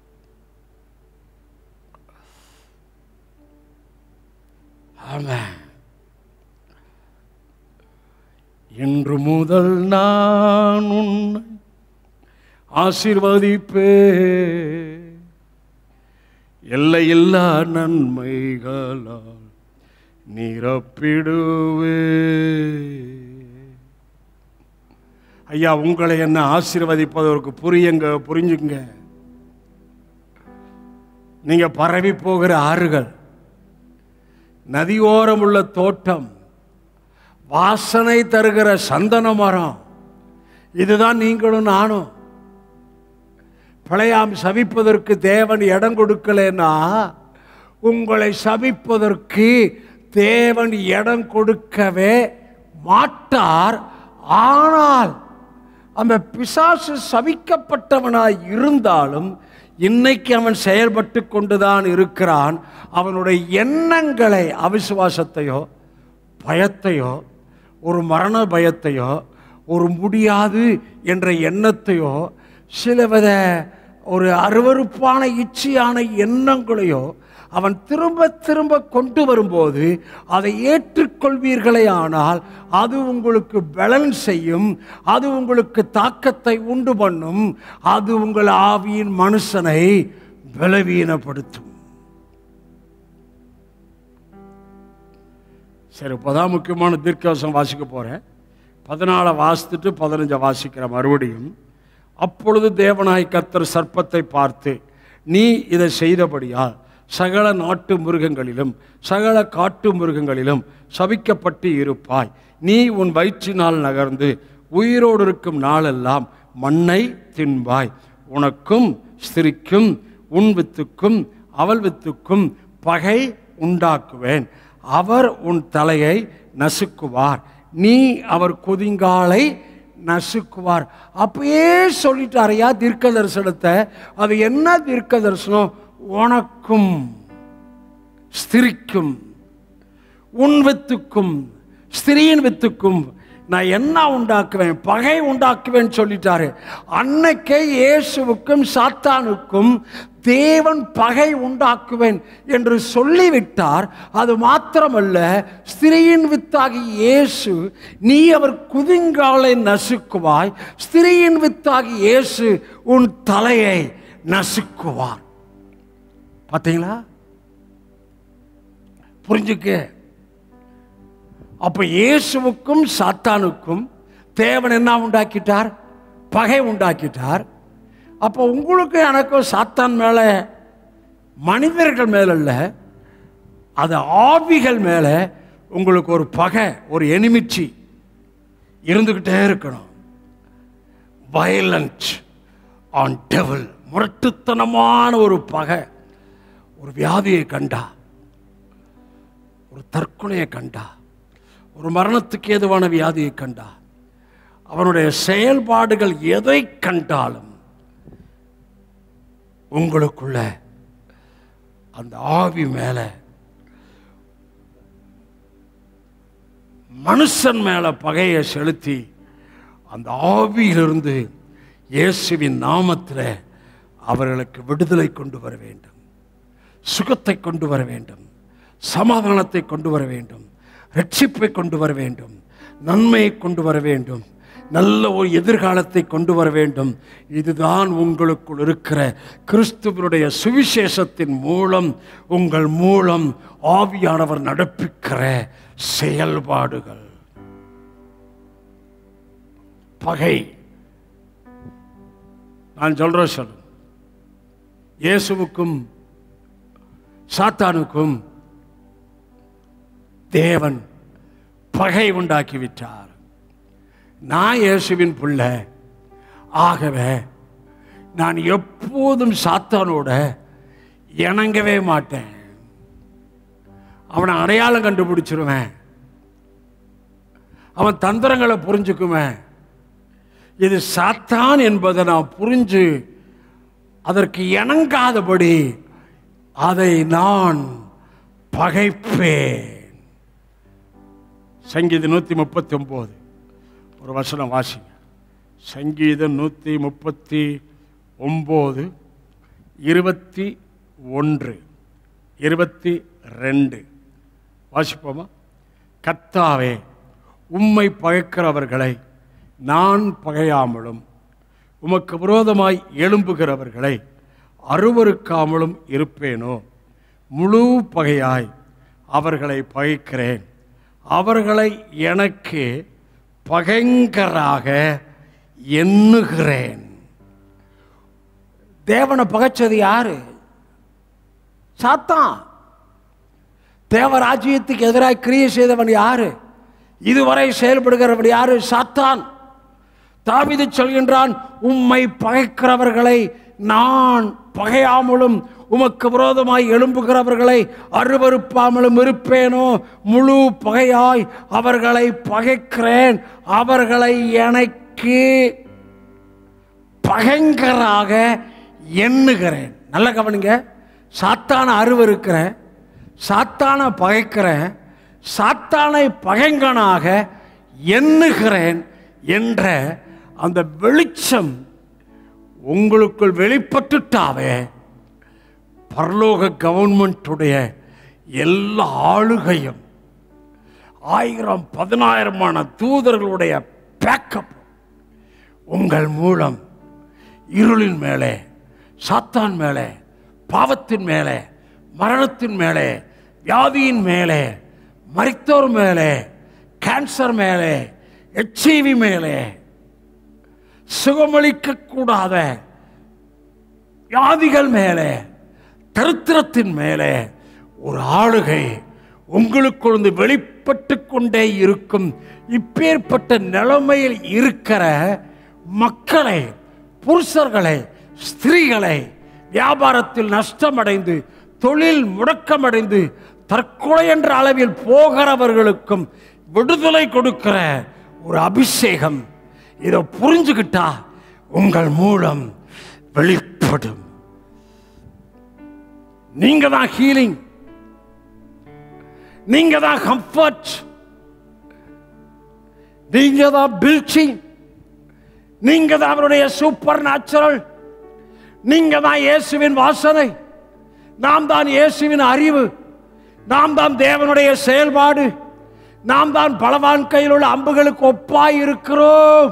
ஆமாம் இன்று முதல் நான் உன்னை ஆசீர்வதிப்பே எல்லையில்லா நன்மைகளால் நிரப்பிடுவே ஐயா உங்களை என்ன ஆசீர்வதிப்பதற்கு புரியுங்க புரிஞ்சுங்க நீங்க பரவி போகிற ஆறுகள் நதியோரம் உள்ள தோட்டம் வாசனை தருகிற சந்தன மரம் இதுதான் நீங்களும் நானும் பிழையாம் சபிப்பதற்கு தேவன் இடம் கொடுக்கலன்னா உங்களை சபிப்பதற்கு தேவன் இடம் கொடுக்கவே மாட்டார் ஆனால் அந்த பிசாசு சபிக்கப்பட்டவனாய் இருந்தாலும் இன்னைக்கு அவன் செயல்பட்டு கொண்டுதான் இருக்கிறான் அவனுடைய எண்ணங்களை அவிசுவாசத்தையோ பயத்தையோ ஒரு மரண பயத்தையோ ஒரு முடியாது என்ற எண்ணத்தையோ சிலவித ஒரு அருவருப்பான இச்சையான எண்ணங்களையோ அவன் திரும்ப திரும்ப கொண்டு வரும்போது அதை ஏற்றுக்கொள்வீர்களே ஆனால் அது உங்களுக்கு பலன் செய்யும் அது உங்களுக்கு தாக்கத்தை உண்டு பண்ணும் அது உங்கள் ஆவியின் மனுஷனை பலவீனப்படுத்தும் சரி இப்போதான் முக்கியமான தீர்க்கவசம் வாசிக்க போகிறேன் பதினாலை வாசித்துட்டு பதினஞ்சை வாசிக்கிற மறுபடியும் அப்பொழுது தேவனாய் கர்த்தர் சர்ப்பத்தை பார்த்து நீ இதை செய்தபடியால் சகல நாட்டு மிருகங்களிலும் சகல காட்டு மிருகங்களிலும் சபிக்கப்பட்டு இருப்பாய் நீ உன் வயிற்றினால் நகர்ந்து உயிரோடு இருக்கும் நாளெல்லாம் மண்ணை தின்பாய் உனக்கும் ஸ்திரிக்கும் உன் வித்துக்கும் அவள் வித்துக்கும் பகை உண்டாக்குவேன் அவர் உன் தலையை நசுக்குவார் நீ அவர் குதிங்காலை நசுக்குவார் அப்பயே சொல்லிட்டாரையா தீர்க்க தரிசனத்தை அது என்ன தீர்க்க தரிசனம் உனக்கும் ஸ்திரிக்கும் உன் வித்துக்கும் ஸ்திரீயின் வித்துக்கும் நான் என்ன உண்டாக்குவேன் பகை உண்டாக்குவேன் சொல்லிட்டாரு அன்னைக்கே இயேசுவுக்கும் சாத்தானுக்கும் தேவன் பகை உண்டாக்குவேன் என்று சொல்லிவிட்டார் அது மாத்திரமல்ல ஸ்திரீயின் வித்தாகி இயேசு நீ அவர் குதிங்காலை நசுக்குவாய் ஸ்திரீயின் வித்தாகி இயேசு உன் தலையை நசுக்குவார் பார்த்தீங்களா புரிஞ்சுக்க அப்ப இயேசுவுக்கும் சாத்தானுக்கும் தேவன் என்ன உண்டாக்கிட்டார் பகை உண்டாக்கிட்டார் அப்போ உங்களுக்கு எனக்கும் சாத்தான் மேலே மனிதர்கள் மேல இல்ல அது ஆவிகள் மேலே உங்களுக்கு ஒரு பகை ஒரு எனிமிச்சி இருந்துக்கிட்டே இருக்கணும் வயலண்ட் ஆன் டெவல் முரட்டுத்தனமான ஒரு பகை ஒரு வியாதியை கண்டா ஒரு தற்கொலையை கண்டா ஒரு மரணத்துக்கு ஏதுவான வியாதியை கண்டார் அவனுடைய செயல்பாடுகள் எதை கண்டாலும் உங்களுக்குள்ள அந்த ஆவி மேல மனுஷன் மேல பகையை செலுத்தி அந்த ஆவியிலிருந்து இயேசுவின் நாமத்தில் அவர்களுக்கு விடுதலை கொண்டு வர வேண்டும் சுகத்தை கொண்டு வர வேண்டும் சமாதானத்தை கொண்டு வர வேண்டும் ரட்சிப்பை கொண்டு வர வேண்டும் நன்மையை கொண்டு வர வேண்டும் நல்ல ஒரு எதிர்காலத்தை கொண்டு வர வேண்டும் இதுதான் உங்களுக்குள் இருக்கிற கிறிஸ்துவனுடைய சுவிசேஷத்தின் மூலம் உங்கள் மூலம் ஆவியானவர் நடப்பிக்கிற செயல்பாடுகள் பகை நான் சொல்றேன் சொல்லு இயேசுவுக்கும் சாத்தானுக்கும் தேவன் பகை உண்டாக்கி விட்டார் நான் இயேசுவின் பிள்ளை ஆகவே நான் எப்போதும் சாத்தானோட இணங்கவே மாட்டேன் அவனை அடையாளம் கண்டுபிடிச்சிருவேன் அவன் தந்திரங்களை புரிஞ்சுக்குவேன் இது சாத்தான் என்பதை நான் புரிஞ்சு அதற்கு இணங்காதபடி அதை நான் பகைப்பேன் சங்கீதம் நூற்றி முப்பத்தி ஒம்பது ஒரு வசனம் வாசிங்க சங்கீதம் நூற்றி முப்பத்தி ஒம்பது இருபத்தி ஒன்று இருபத்தி ரெண்டு வாசிப்போமா கத்தாவே உம்மை பகைக்கிறவர்களை நான் பகையாமலும் உமக்கு விரோதமாய் எழும்புகிறவர்களை அருவருக்காமலும் இருப்பேனோ முழு பகையாய் அவர்களை பகைக்கிறேன் அவர்களை எனக்கு பகைங்கராக எண்ணுகிறேன் தேவனை பகைச்சது யாரு சாத்தான் தேவராஜ்யத்துக்கு எதிராக கிரியை செய்தவன் யாரு இதுவரை செயல்படுகிறவன் யாரு சாத்தான் தாவிது சொல்கின்றான் உம்மை பகைக்கிறவர்களை நான் பகையாமலும் உமக்கு விரோதமாய் எழும்புகிறவர்களை அருவருப்பாமலும் இருப்பேனோ முழு பகையாய் அவர்களை பகைக்கிறேன் அவர்களை எனக்கு பகைங்கராக எண்ணுகிறேன் நல்ல கவனிங்க சாத்தான அருவருக்கிறேன் சாத்தான பகைக்கிறேன் சாத்தானை பகைங்கனாக எண்ணுகிறேன் என்ற அந்த வெளிச்சம் உங்களுக்குள் வெளிப்பட்டுட்டாவே பரலோக கவர்மெண்ட்டுடைய எல்லா ஆளுகையும் ஆயிரம் பதினாயிரமான தூதர்களுடைய பேக்கப் உங்கள் மூலம் இருளின் மேலே சாத்தான் மேலே பாவத்தின் மேலே மரணத்தின் மேலே வியாதியின் மேலே மரித்தோர் மேலே கேன்சர் மேலே எச்ஐவி மேலே சுகமளிக்க கூடாத வியாதிகள் மேலே தரித்திரத்தின் மேலே ஒரு ஆளுகை உங்களுக்குள்ள வெளிப்பட்டு கொண்டே இருக்கும் இப்பேற்பட்ட நிலைமையில் இருக்கிற மக்களை புருஷர்களை ஸ்திரீகளை வியாபாரத்தில் நஷ்டமடைந்து தொழில் முடக்கமடைந்து தற்கொலை என்ற அளவில் போகிறவர்களுக்கும் விடுதலை கொடுக்கிற ஒரு அபிஷேகம் இதை புரிஞ்சுக்கிட்டா உங்கள் மூலம் வெளிப்படும் நீங்க தான் ஹீலிங் நீங்க தான் கம்ஃபர்ட் நீங்க தான் பில்ச்சிங் நீங்க தான் அவருடைய சூப்பர் நேச்சுரல் நீங்க தான் இயேசுவின் வாசனை நாம் தான் இயேசுவின் அறிவு நாம் தான் தேவனுடைய செயல்பாடு நாம் தான் பலவான் கையில் உள்ள அம்புகளுக்கு ஒப்பாய் இருக்கிறோம்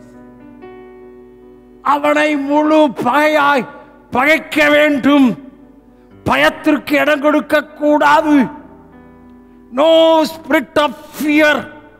அவனை முழு பகையாய் பகைக்க வேண்டும் பயத்திற்கு இடம் கொடுக்க கூடாது no spirit of fear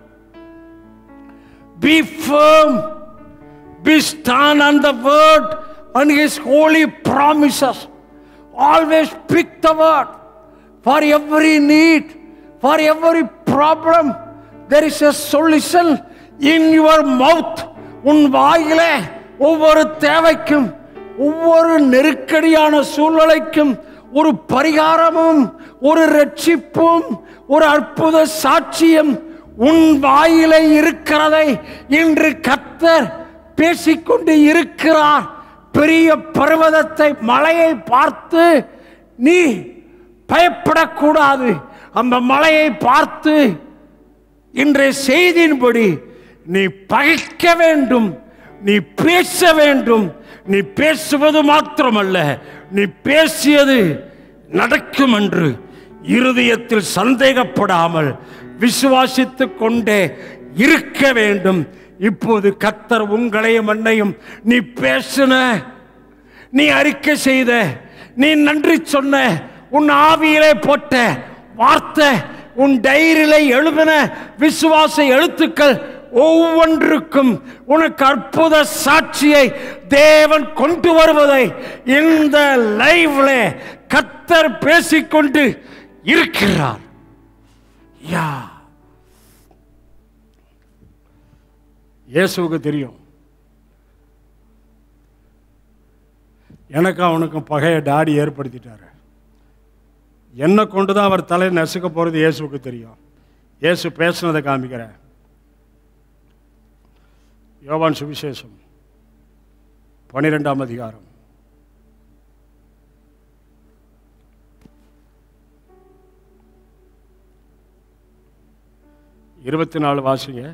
be firm be stand on the word and his holy promises always pick the word for every need for every problem there is a solution in your mouth உன் வாயிலே ஒவ்வொரு தேவைக்கும் ஒவ்வொரு நெருக்கடியான சூழ்நிலைக்கும் ஒரு பரிகாரமும் ஒரு ரட்சிப்பும் ஒரு அற்புத சாட்சியம் உன் வாயிலே இருக்கிறதை இன்று கத்தர் பேசிக்கொண்டு இருக்கிறார் பெரிய பர்வதத்தை மலையை பார்த்து நீ பயப்படக்கூடாது அந்த மலையை பார்த்து இன்றைய செய்தியின்படி நீ பகைக்க வேண்டும் நீ பேச வேண்டும் நீ பேசுவது மாத்திரமல்ல நீ பேசியது நடக்கும் என்று இருதயத்தில் சந்தேகப்படாமல் விசுவாசித்துக் கொண்டே இருக்க வேண்டும் இப்போது கத்தர் உங்களையும் மண்ணையும் நீ பேசின நீ அறிக்கை செய்த நீ நன்றி சொன்ன உன் ஆவியிலே போட்ட வார்த்தை உன் டைரியில எழுதின விசுவாச எழுத்துக்கள் ஒவ்வொன்றுக்கும் உனக்கு அற்புத சாட்சியை தேவன் கொண்டு வருவதை இந்த லைவ்ல கத்தர் பேசிக்கொண்டு இருக்கிறார் யா இயேசுவுக்கு தெரியும் எனக்கு அவனுக்கும் பகைய டாடி ஏற்படுத்திட்டாரு என்னை கொண்டு தான் அவர் தலை நசுக்க போகிறது இயேசுவுக்கு தெரியும் இயேசு பேசுனதை காமிக்கிறேன் யோவான் சுவிசேஷம் பனிரெண்டாம் அதிகாரம் இருபத்தி நாலு வாசிங்க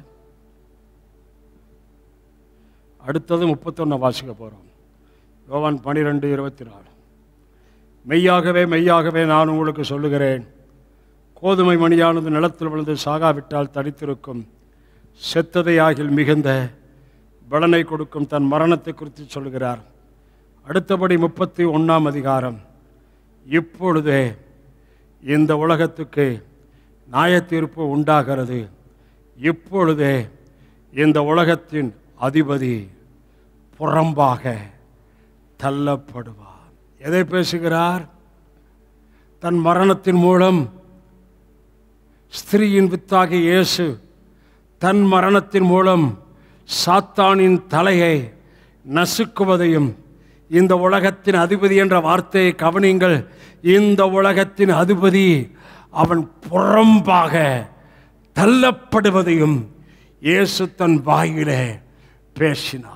அடுத்தது முப்பத்தொன்னு வாசிக்க போகிறோம் யோவான் பனிரெண்டு இருபத்தி நாலு மெய்யாகவே மெய்யாகவே நான் உங்களுக்கு சொல்லுகிறேன் கோதுமை மணியானது நிலத்தில் விழுந்து சாகாவிட்டால் தடித்திருக்கும் செத்ததை ஆகில் மிகுந்த பலனை கொடுக்கும் தன் மரணத்தை குறித்து சொல்கிறார் அடுத்தபடி முப்பத்தி ஒன்றாம் அதிகாரம் இப்பொழுதே இந்த உலகத்துக்கு நியாயத்தீர்ப்பு உண்டாகிறது இப்பொழுதே இந்த உலகத்தின் அதிபதி புறம்பாக தள்ளப்படுவார் எதை பேசுகிறார் தன் மரணத்தின் மூலம் ஸ்திரீயின் வித்தாகிய இயேசு தன் மரணத்தின் மூலம் சாத்தானின் தலையை நசுக்குவதையும் இந்த உலகத்தின் அதிபதி என்ற வார்த்தையை கவனிங்கள் இந்த உலகத்தின் அதிபதி அவன் புறம்பாக தள்ளப்படுவதையும் இயேசு தன் வாயிலே பேசினார்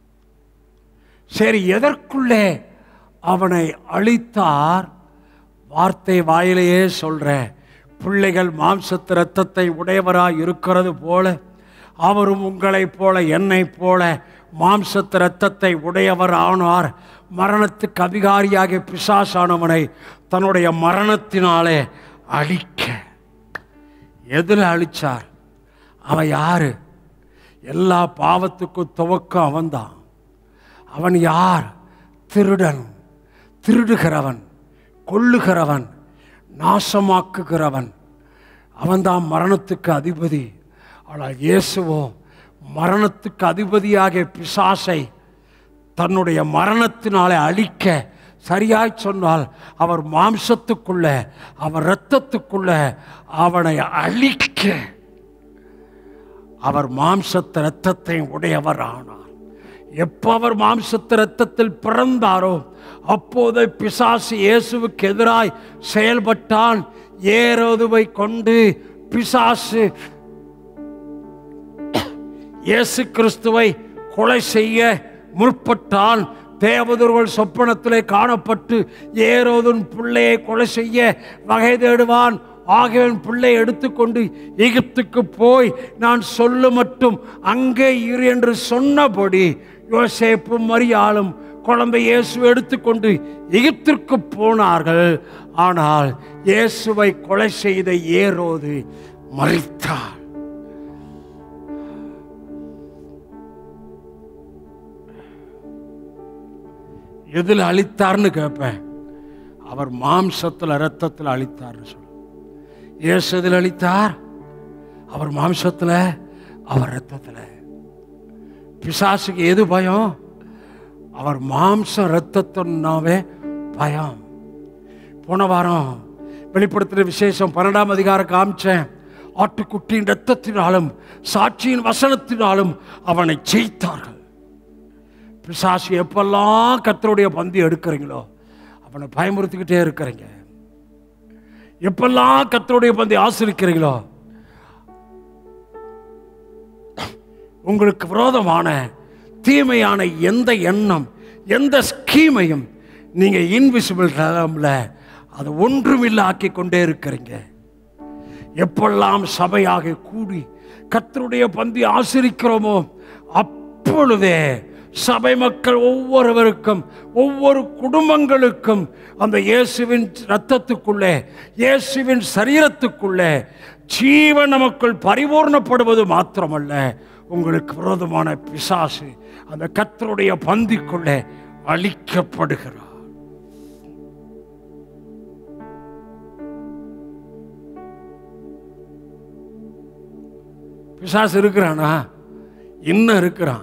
சரி எதற்குள்ளே அவனை அழித்தார் வார்த்தை வாயிலேயே சொல்ற பிள்ளைகள் மாம்சத்து இரத்தத்தை உடையவராய் இருக்கிறது போல அவரும் உங்களைப் போல என்னைப் போல மாம்சத்து இரத்தத்தை உடையவர் ஆனார் மரணத்துக்கு அதிகாரியாகிய பிசாசானவனை தன்னுடைய மரணத்தினாலே அழிக்க எதில் அழிச்சார் அவன் யாரு எல்லா பாவத்துக்கும் துவக்கம் அவன்தான் அவன் யார் திருடன் திருடுகிறவன் கொல்லுகிறவன் நாசமாக்குகிறவன் அவன்தான் மரணத்துக்கு அதிபதி ஆனால் இயேசுவோ மரணத்துக்கு அதிபதியாகிய பிசாசை தன்னுடைய மரணத்தினாலே அழிக்க சரியாய் சொன்னால் அவர் மாம்சத்துக்குள்ள அவர் இரத்தத்துக்குள்ள அவனை அழிக்க அவர் மாம்சத்து இரத்தத்தை உடையவர் ஆனார் எப்போ அவர் மாம்சத்து இரத்தத்தில் பிறந்தாரோ அப்போது பிசாசு இயேசுவுக்கு எதிராய் செயல்பட்டான் ஏரோதுவை கொண்டு பிசாசு இயேசு கிறிஸ்துவை கொலை செய்ய முற்பட்டான் தேவதூர்கள் சொப்பனத்திலே காணப்பட்டு ஏரோதுன் பிள்ளையை கொலை செய்ய வகை தேடுவான் ஆகியவன் பிள்ளை எடுத்துக்கொண்டு எகிப்துக்கு போய் நான் சொல்லு மட்டும் அங்கே இரு என்று சொன்னபடி யோசேப்பும் மரியாளும் குழந்தை இயேசு எடுத்துக்கொண்டு எகிப்திற்கு போனார்கள் ஆனால் இயேசுவை கொலை செய்த ஏரோது மறித்தார் எதில் அழித்தார்னு கேட்பேன் அவர் மாம்சத்தில் இரத்தத்தில் அழித்தார்னு சொல்ல இயேசு எதில் அழித்தார் அவர் மாம்சத்தில் அவர் இரத்தத்தில் பிசாசுக்கு எது பயம் அவர் மாம்சம் இரத்தத்தினாவே பயம் போன வாரம் வெளிப்படுத்துகிற விசேஷம் பன்னெண்டாம் அதிகாரம் காமிச்சேன் ஆட்டுக்குட்டியின் இரத்தத்தினாலும் சாட்சியின் வசனத்தினாலும் அவனை ஜெயித்தார்கள் பிசாசு எப்பெல்லாம் கத்தருடைய பந்தி எடுக்கிறீங்களோ அவனை பயமுறுத்திக்கிட்டே இருக்கிறீங்க எப்பெல்லாம் கத்தருடைய பந்தி ஆசிரிக்கிறீங்களோ உங்களுக்கு விரோதமான தீமையான எந்த எண்ணம் எந்த ஸ்கீமையும் நீங்க இன்விசிபிள் ரகம்ல அதை ஒன்றுமில்ல ஆக்கி கொண்டே இருக்கிறீங்க எப்பெல்லாம் சபையாக கூடி கர்த்தருடைய பந்தி ஆசிரிக்கிறோமோ அப்பொழுதே சபை மக்கள் ஒவ்வொருவருக்கும் ஒவ்வொரு குடும்பங்களுக்கும் அந்த இயேசுவின் இரத்தத்துக்குள்ளே இயேசுவின் சரீரத்துக்குள்ளே ஜீவன் நமக்குள் பரிபூர்ணப்படுவது மாத்திரமல்ல உங்களுக்கு விரோதமான பிசாசு அந்த கர்த்தருடைய பந்திக்குள்ளே அழிக்கப்படுகிறார் பிசாசு இருக்கிறானா இன்னும் இருக்கிறான்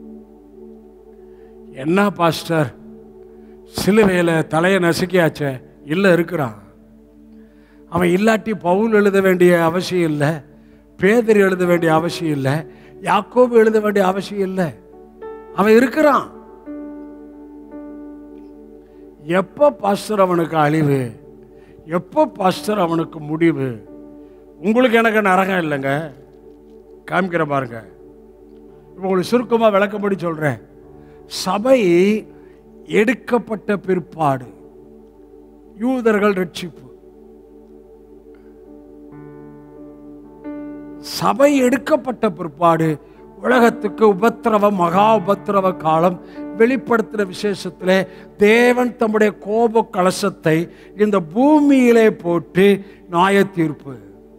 என்ன பாஸ்டர் சிலுவையில் தலையை நசுக்கியாச்சே இல்லை இருக்கிறான் அவன் இல்லாட்டி பவுல் எழுத வேண்டிய அவசியம் இல்லை பேதர் எழுத வேண்டிய அவசியம் இல்லை யாக்கோபு எழுத வேண்டிய அவசியம் இல்லை அவன் இருக்கிறான் எப்போ பாஸ்டர் அவனுக்கு அழிவு எப்போ பாஸ்டர் அவனுக்கு முடிவு உங்களுக்கு எனக்கு நரகம் இல்லைங்க காமிக்கிற பாருங்க இப்போ உங்களுக்கு சுருக்கமாக விளக்கப்படி சொல்கிறேன் சபை எடுக்கப்பட்ட பிற்பாடு யூதர்கள் ரட்சிப்பு சபை எடுக்கப்பட்ட பிற்பாடு உலகத்துக்கு உபத்திரவ மகா உபத்திரவ காலம் வெளிப்படுத்துகிற விசேஷத்திலே தேவன் தம்முடைய கோப கலசத்தை இந்த பூமியிலே போட்டு நியாய தீர்ப்பு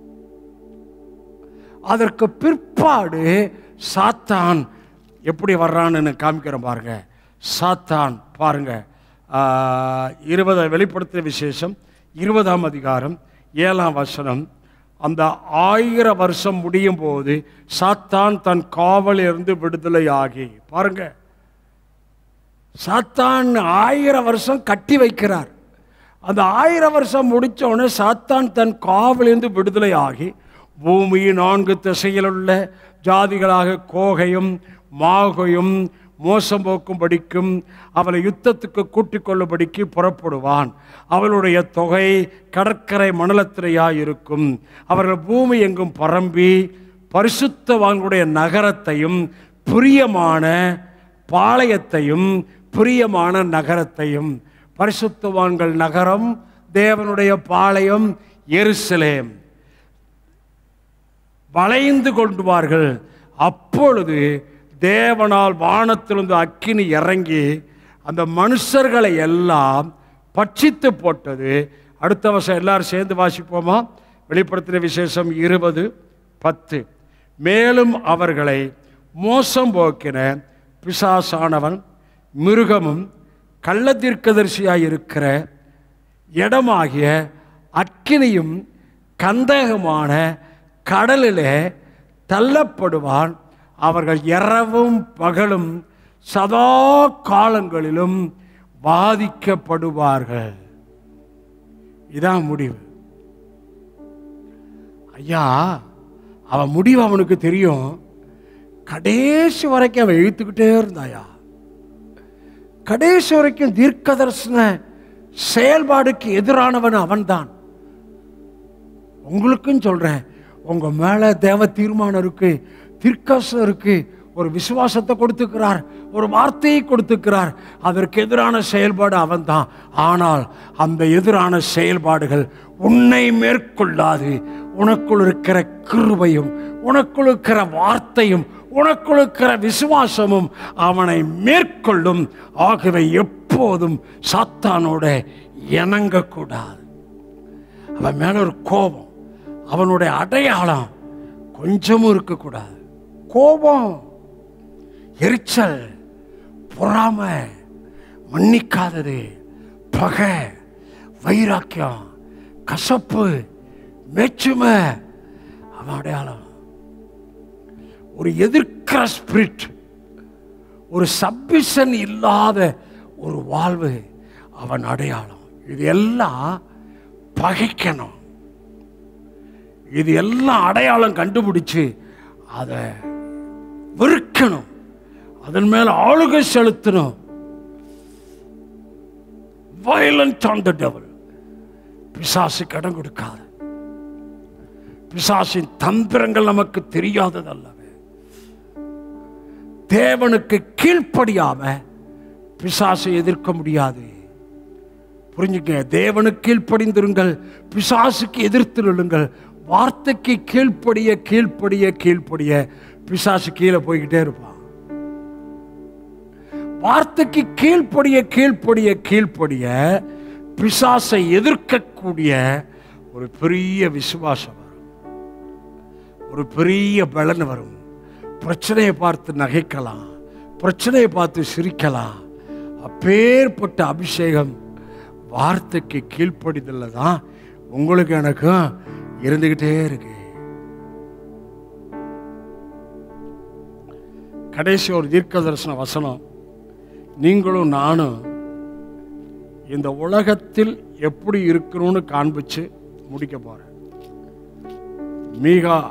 அதற்கு பிற்பாடு சாத்தான் எப்படி வர்றான்னு காமிக்கிறேன் பாருங்க சாத்தான் பாருங்க ஆஹ், இருபது வெளிப்படுத்திய விசேஷம் இருபதாம் அதிகாரம் ஏழாம் வசனம் அந்த ஆயிர வருஷம் முடியும் போது சாத்தான் தன் காவலிருந்து விடுதலையாகி பாருங்க சாத்தான் ஆயிரம் வருஷம் கட்டி வைக்கிறார் அந்த ஆயிரம் வருஷம் முடிச்ச உடனே சாத்தான் தன் காவலிருந்து விடுதலை ஆகி பூமியின் நான்கு திசையில் உள்ள ஜாதிகளாக கோகையும் மாகையும் மோசம் போக்கும்படிக்கும் அவளை யுத்தத்துக்கு கூட்டிக் கொள்ளும்படிக்கு புறப்படுவான் அவளுடைய தொகை கடற்கரை மணலத்திரையாய் இருக்கும் அவர்கள் பூமி எங்கும் பரம்பி பரிசுத்தவான்களுடைய நகரத்தையும் பிரியமான பாளையத்தையும் பிரியமான நகரத்தையும் பரிசுத்தவான்கள் நகரம் தேவனுடைய பாளையம் எருசலேம் வளைந்து கொண்டுவார்கள் அப்பொழுது தேவனால் வானத்திலிருந்து அக்கினி இறங்கி அந்த மனுஷர்களை எல்லாம் பட்சித்து போட்டது அடுத்த வருஷம் எல்லாரும் சேர்ந்து வாசிப்போமா வெளிப்படுத்தின விசேஷம் இருபது பத்து மேலும் அவர்களை மோசம் போக்கின பிசாசானவன் மிருகமும் கள்ளத்தீர்க்கதரிசியாய் இருக்கிற இடமாகிய அக்கினியும் கந்தகமான கடலிலே தள்ளப்படுவான் அவர்கள் இரவும் பகலும் சதா காலங்களிலும் பாதிக்கப்படுவார்கள் இதான் முடிவு ஐயா அவன் முடிவு அவனுக்கு தெரியும் கடைசி வரைக்கும் அவன் இழுத்துக்கிட்டே இருந்தாயா கடைசி வரைக்கும் தீர்க்க தரிசன செயல்பாடுக்கு எதிரானவன் அவன்தான் உங்களுக்கும் சொல்றேன் உங்க மேல தேவ தீர்மானம் இருக்கு தீர்க்கசம் இருக்கு ஒரு விசுவாசத்தை கொடுத்துக்கிறார் ஒரு வார்த்தையை கொடுத்துக்கிறார் அதற்கு எதிரான செயல்பாடு அவன்தான் ஆனால் அந்த எதிரான செயல்பாடுகள் உன்னை மேற்கொள்ளாது உனக்குள் இருக்கிற கிருபையும் உனக்குள் இருக்கிற வார்த்தையும் உனக்குள் இருக்கிற விசுவாசமும் அவனை மேற்கொள்ளும் ஆகவே எப்போதும் சாத்தானோட இணங்கக்கூடாது அவன் மேல ஒரு கோபம் அவனுடைய அடையாளம் கொஞ்சமும் இருக்கக்கூடாது கோபம் எரிச்சல் பொறாமை மன்னிக்காதது பகை வைராக்கியம் கசப்பு மேச்சுமை அவன் அடையாளம் ஒரு எதிர்க்கிற ஸ்பிரிட் ஒரு சப்பிஷன் இல்லாத ஒரு வாழ்வு அவன் அடையாளம் இது எல்லாம் பகைக்கணும் இது எல்லாம் அடையாளம் கண்டுபிடிச்சு அதை வெறுக்கணும் அதன் மேல ஆளுகை செலுத்தணும் வயலண்ட் ஆன் த டெவல் பிசாசுக்கு இடம் கொடுக்காது பிசாசின் தந்திரங்கள் நமக்கு தெரியாதது அல்லவே தேவனுக்கு கீழ்ப்படியாம பிசாசை எதிர்க்க முடியாது புரிஞ்சுக்க தேவனுக்கு கீழ்ப்படிந்திருங்கள் பிசாசுக்கு எதிர்த்து நில்லுங்கள் வார்த்தைக்கு கீழ்ப்படிய கீழ்ப்படிய கீழ்ப்படிய பிசாசு கீழே போய்கிட்டே இருப்பான் வார்த்தைக்கு கீழ்ப்படிய கீழ்ப்படிய கீழ்ப்படிய பிசாசை எதிர்க்கக்கூடிய ஒரு பெரிய விசுவாசம் வரும் ஒரு பெரிய பலன் வரும் பிரச்சனையை பார்த்து நகைக்கலாம் பிரச்சனையை பார்த்து சிரிக்கலாம் அப்பேற்பட்ட அபிஷேகம் வார்த்தைக்கு கீழ்ப்படிதல்ல தான் உங்களுக்கு எனக்கும் இருந்துகிட்டே இருக்கு கடைசி ஒரு தீர்க்க தரிசன வசனம் நீங்களும் நானும் இந்த உலகத்தில் எப்படி இருக்கணும்னு காண்பிச்சு முடிக்க போறேன் மீகா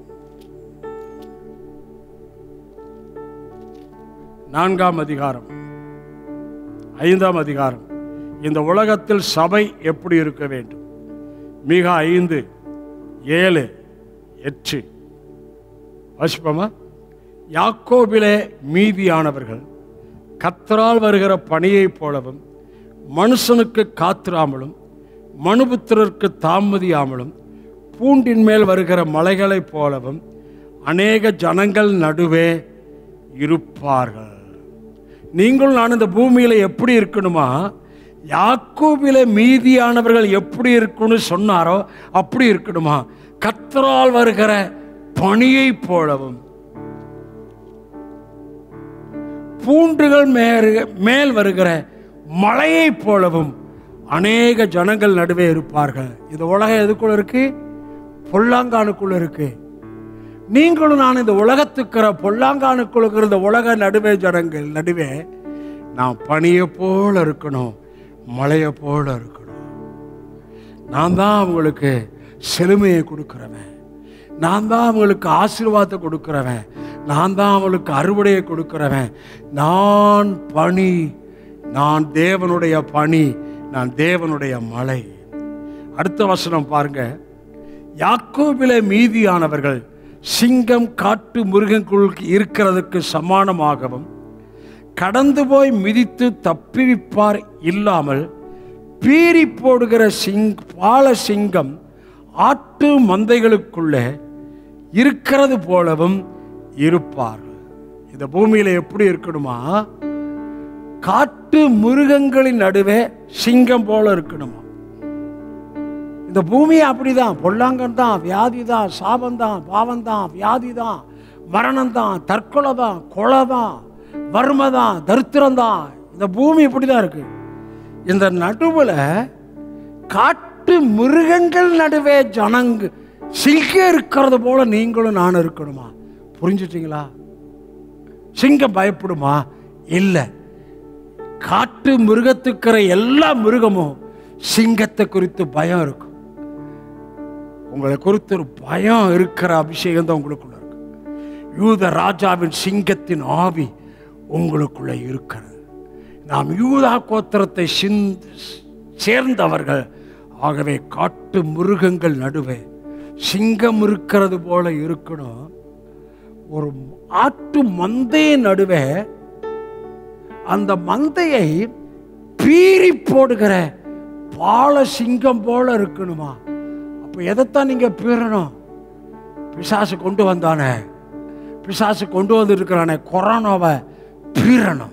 நான்காம் அதிகாரம் ஐந்தாம் அதிகாரம் இந்த உலகத்தில் சபை எப்படி இருக்க வேண்டும் மிக ஐந்து ஏழு எட்டு வாசிப்போமா யாக்கோபிலே மீதியானவர்கள் கத்தரால் வருகிற பணியைப் போலவும் மனுஷனுக்கு காத்திராமலும் மனுபுத்திரருக்கு தாமதியாமலும் பூண்டின் மேல் வருகிற மலைகளைப் போலவும் அநேக ஜனங்கள் நடுவே இருப்பார்கள் நீங்கள் நான் இந்த பூமியில எப்படி இருக்கணுமா யாக்கோபில மீதியானவர்கள் எப்படி இருக்கணும்னு சொன்னாரோ அப்படி இருக்கணுமா கத்தரால் வருகிற பணியைப் போலவும் பூண்டுகள் மேறு மேல் வருகிற மலையைப் போலவும் அநேக ஜனங்கள் நடுவே இருப்பார்கள் இந்த உலகம் எதுக்குள்ள இருக்கு பொல்லாங்கானுக்குள்ள இருக்கு நீங்களும் நான் இந்த உலகத்துக்கிற பொல்லாங்கானுக்குள்ள இருக்கிற இந்த உலக நடுவே ஜனங்கள் நடுவே நான் பனியை போல இருக்கணும் மலையை போல இருக்கணும் நான் தான் அவங்களுக்கு செழுமையை கொடுக்கிறவன் நான் தான் அவங்களுக்கு ஆசீர்வாதத்தை கொடுக்கிறவன் நான் தான் அவங்களுக்கு அறுவடையை கொடுக்கிறவன் நான் பணி நான் தேவனுடைய பணி நான் தேவனுடைய மலை அடுத்த வசனம் பாருங்க யாக்கோபிலே மீதியானவர்கள் சிங்கம் காட்டு மிருகங்களுள் இருக்கிறதுக்கு சமானமாகவும் கடந்து போய் மிதித்து தப்பிவிப்பார் இல்லாமல் பீறி போடுகிற சிங் பால சிங்கம் ஆட்டு மந்தைகளுக்குள்ளே இருக்கிறது போலவும் இருப்பார்கள் இந்த பூமியில எப்படி இருக்கணுமா காட்டு மிருகங்களின் நடுவே சிங்கம் போல இருக்கணுமா இந்த பூமி அப்படிதான் பொல்லாங்கம் தான் வியாதி தான் சாபம் தான் பாவம் தான் வியாதி தான் மரணம் தான் தற்கொலை தான் கொலை தான் வறுமை தான் தரித்திரம் தான் இந்த பூமி இப்படி தான் இருக்கு இந்த நடுவில் காட்டு மிருகங்கள் நடுவே ஜனங்க சிங்கம் இருக்கிறது போல நீங்களும் நானும் இருக்கணுமா புரிஞ்சுட்டீங்களா சிங்கம் பயப்படுமா இல்லை காட்டு மிருகத்துக்கிற எல்லா மிருகமும் சிங்கத்தை குறித்து பயம் இருக்கும் உங்களை குறித்து ஒரு பயம் இருக்கிற அபிஷேகம் தான் உங்களுக்குள்ள இருக்கு யூத ராஜாவின் சிங்கத்தின் ஆவி உங்களுக்குள்ள இருக்கிறது நாம் யூதா கோத்திரத்தை சிந்த் சேர்ந்தவர்கள் ஆகவே காட்டு மிருகங்கள் நடுவே சிங்கம் இருக்கிறது போல இருக்கணும் ஒரு ஆட்டு மந்தைய நடுவே அந்த மந்தையை பீறி போடுகிற பால சிங்கம் போல இருக்கணுமா அப்ப எதைத்தான் நீங்க பீறணும் பிசாசு கொண்டு வந்தானே பிசாசு கொண்டு வந்திருக்கிறானே கொரோனாவை பீறணும்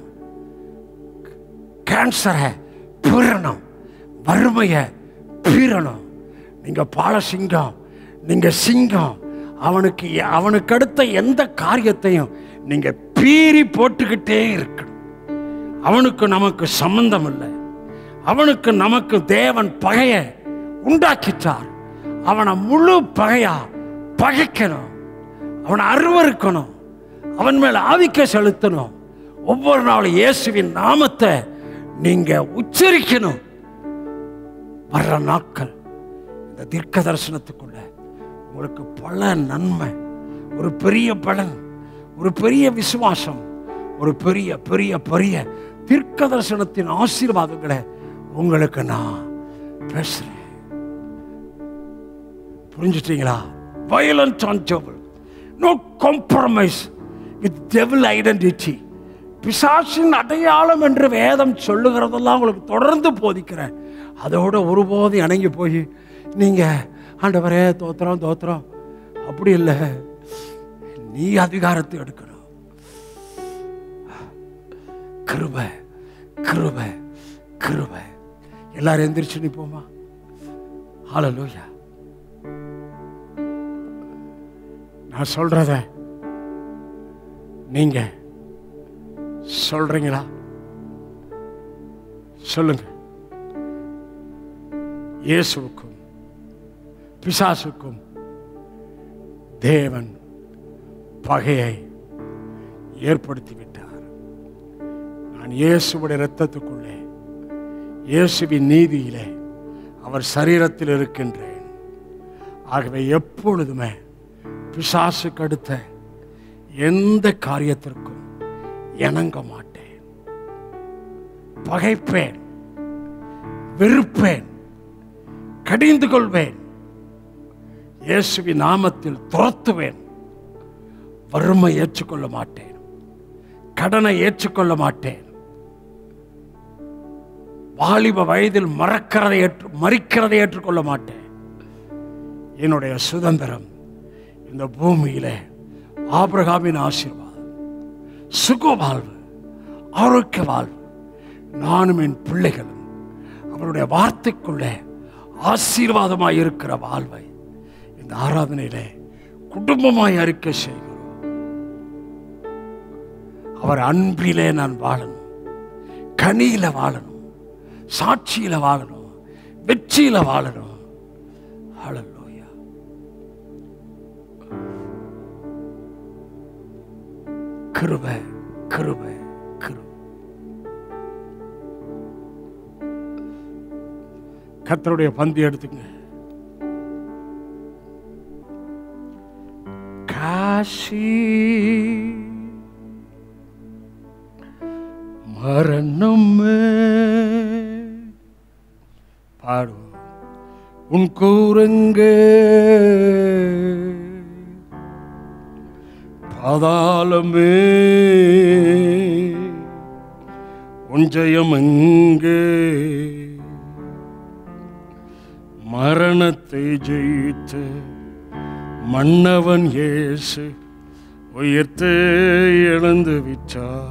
கேன்சரை பீறணும் வறுமையை பீறணும் நீங்க பால சிங்கம் நீங்க சிங்கம் அவனுக்கு அவனுக்கு அடுத்த எந்த காரியத்தையும் நீங்க பீறி போட்டுக்கிட்டே இருக்கணும் அவனுக்கு நமக்கு சம்பந்தம் இல்லை அவனுக்கு நமக்கு தேவன் பகைய உண்டாக்கிட்டார் அவனை முழு பகையா பகைக்கணும் அவனை அருவருக்கணும் அவன் மேல ஆதிக்க செலுத்தணும் ஒவ்வொரு நாளும் இயேசுவின் நாமத்தை நீங்க உச்சரிக்கணும் வர்ற நாட்கள் இந்த தீர்க்க தரிசனத்துக்குள்ள உங்களுக்கு பல நன்மை ஒரு பெரிய பலன் ஒரு பெரிய விசுவாசம் ஒரு பெரிய பெரிய பெரிய தீர்க்க தரிசனத்தின் ஆசீர்வாதங்களை உங்களுக்கு நான் பேசுறேன் புரிஞ்சுட்டீங்களா violence on no compromise with devil identity பிசாசின் அடையாளம் என்று வேதம் சொல்லுகிறதெல்லாம் உங்களுக்கு தொடர்ந்து போதிக்கிறேன் அதோட ஒருபோதும் இணங்கி போய் நீங்கள் ஆண்டவரே தோத்துறோம் தோத்துறோம் அப்படி இல்லை நீ அதிகாரத்தை எடுக்கணும் கிருபை கிருபை கிருபை எல்லாரும் எந்திரிச்சு நிப்போமா ஹalleluya நான் சொல்றத நீங்க சொல்றீங்களா சொல்லுங்க இயேசுவுக்கும் பிசாசுக்கும் தேவன் பகையை ஏற்படுத்தி விட்டார் நான் இயேசுவுடைய இரத்தத்துக்குள்ளே இயேசுவின் நீதியிலே அவர் சரீரத்தில் இருக்கின்றேன் ஆகவே எப்பொழுதுமே பிசாசுக்கு அடுத்த எந்த காரியத்திற்கும் இணங்க மாட்டேன் பகைப்பேன் வெறுப்பேன் கடிந்து கொள்வேன் இயேசுவின் நாமத்தில் துரத்துவேன் வறுமை ஏற்றுக்கொள்ள மாட்டேன் கடனை ஏற்றுக்கொள்ள மாட்டேன் வாலிப வயதில் மறக்கிறதை ஏற்று மறிக்கிறதை ஏற்றுக்கொள்ள மாட்டேன் என்னுடைய சுதந்திரம் இந்த பூமியிலே ஆபிரகாமின் ஆசீர்வாதம் சுக வாழ்வு ஆரோக்கிய வாழ்வு நானும் என் பிள்ளைகளும் அவருடைய வார்த்தைக்குள்ளே ஆசீர்வாதமாய் இருக்கிற வாழ்வை இந்த ஆராதனையிலே குடும்பமாய் அறிக்கை செய்கிறோம் அவர் அன்பிலே நான் வாழணும் கனியில வாழணும் சாட்சியில வாழணும் வெற்றியில வாழணும் ஹalleluya கிருபை கிருபை கிருபை கர்த்தருடைய பந்தி எடுத்துங்க காசி மரணம் பாடுவோம் உன் கூறுங்க பாதாளமே உன் ஜெயம் எங்கே மரணத்தை ஜெயித்து மன்னவன் இயேசு உயிர்த்து இழந்து விட்டார்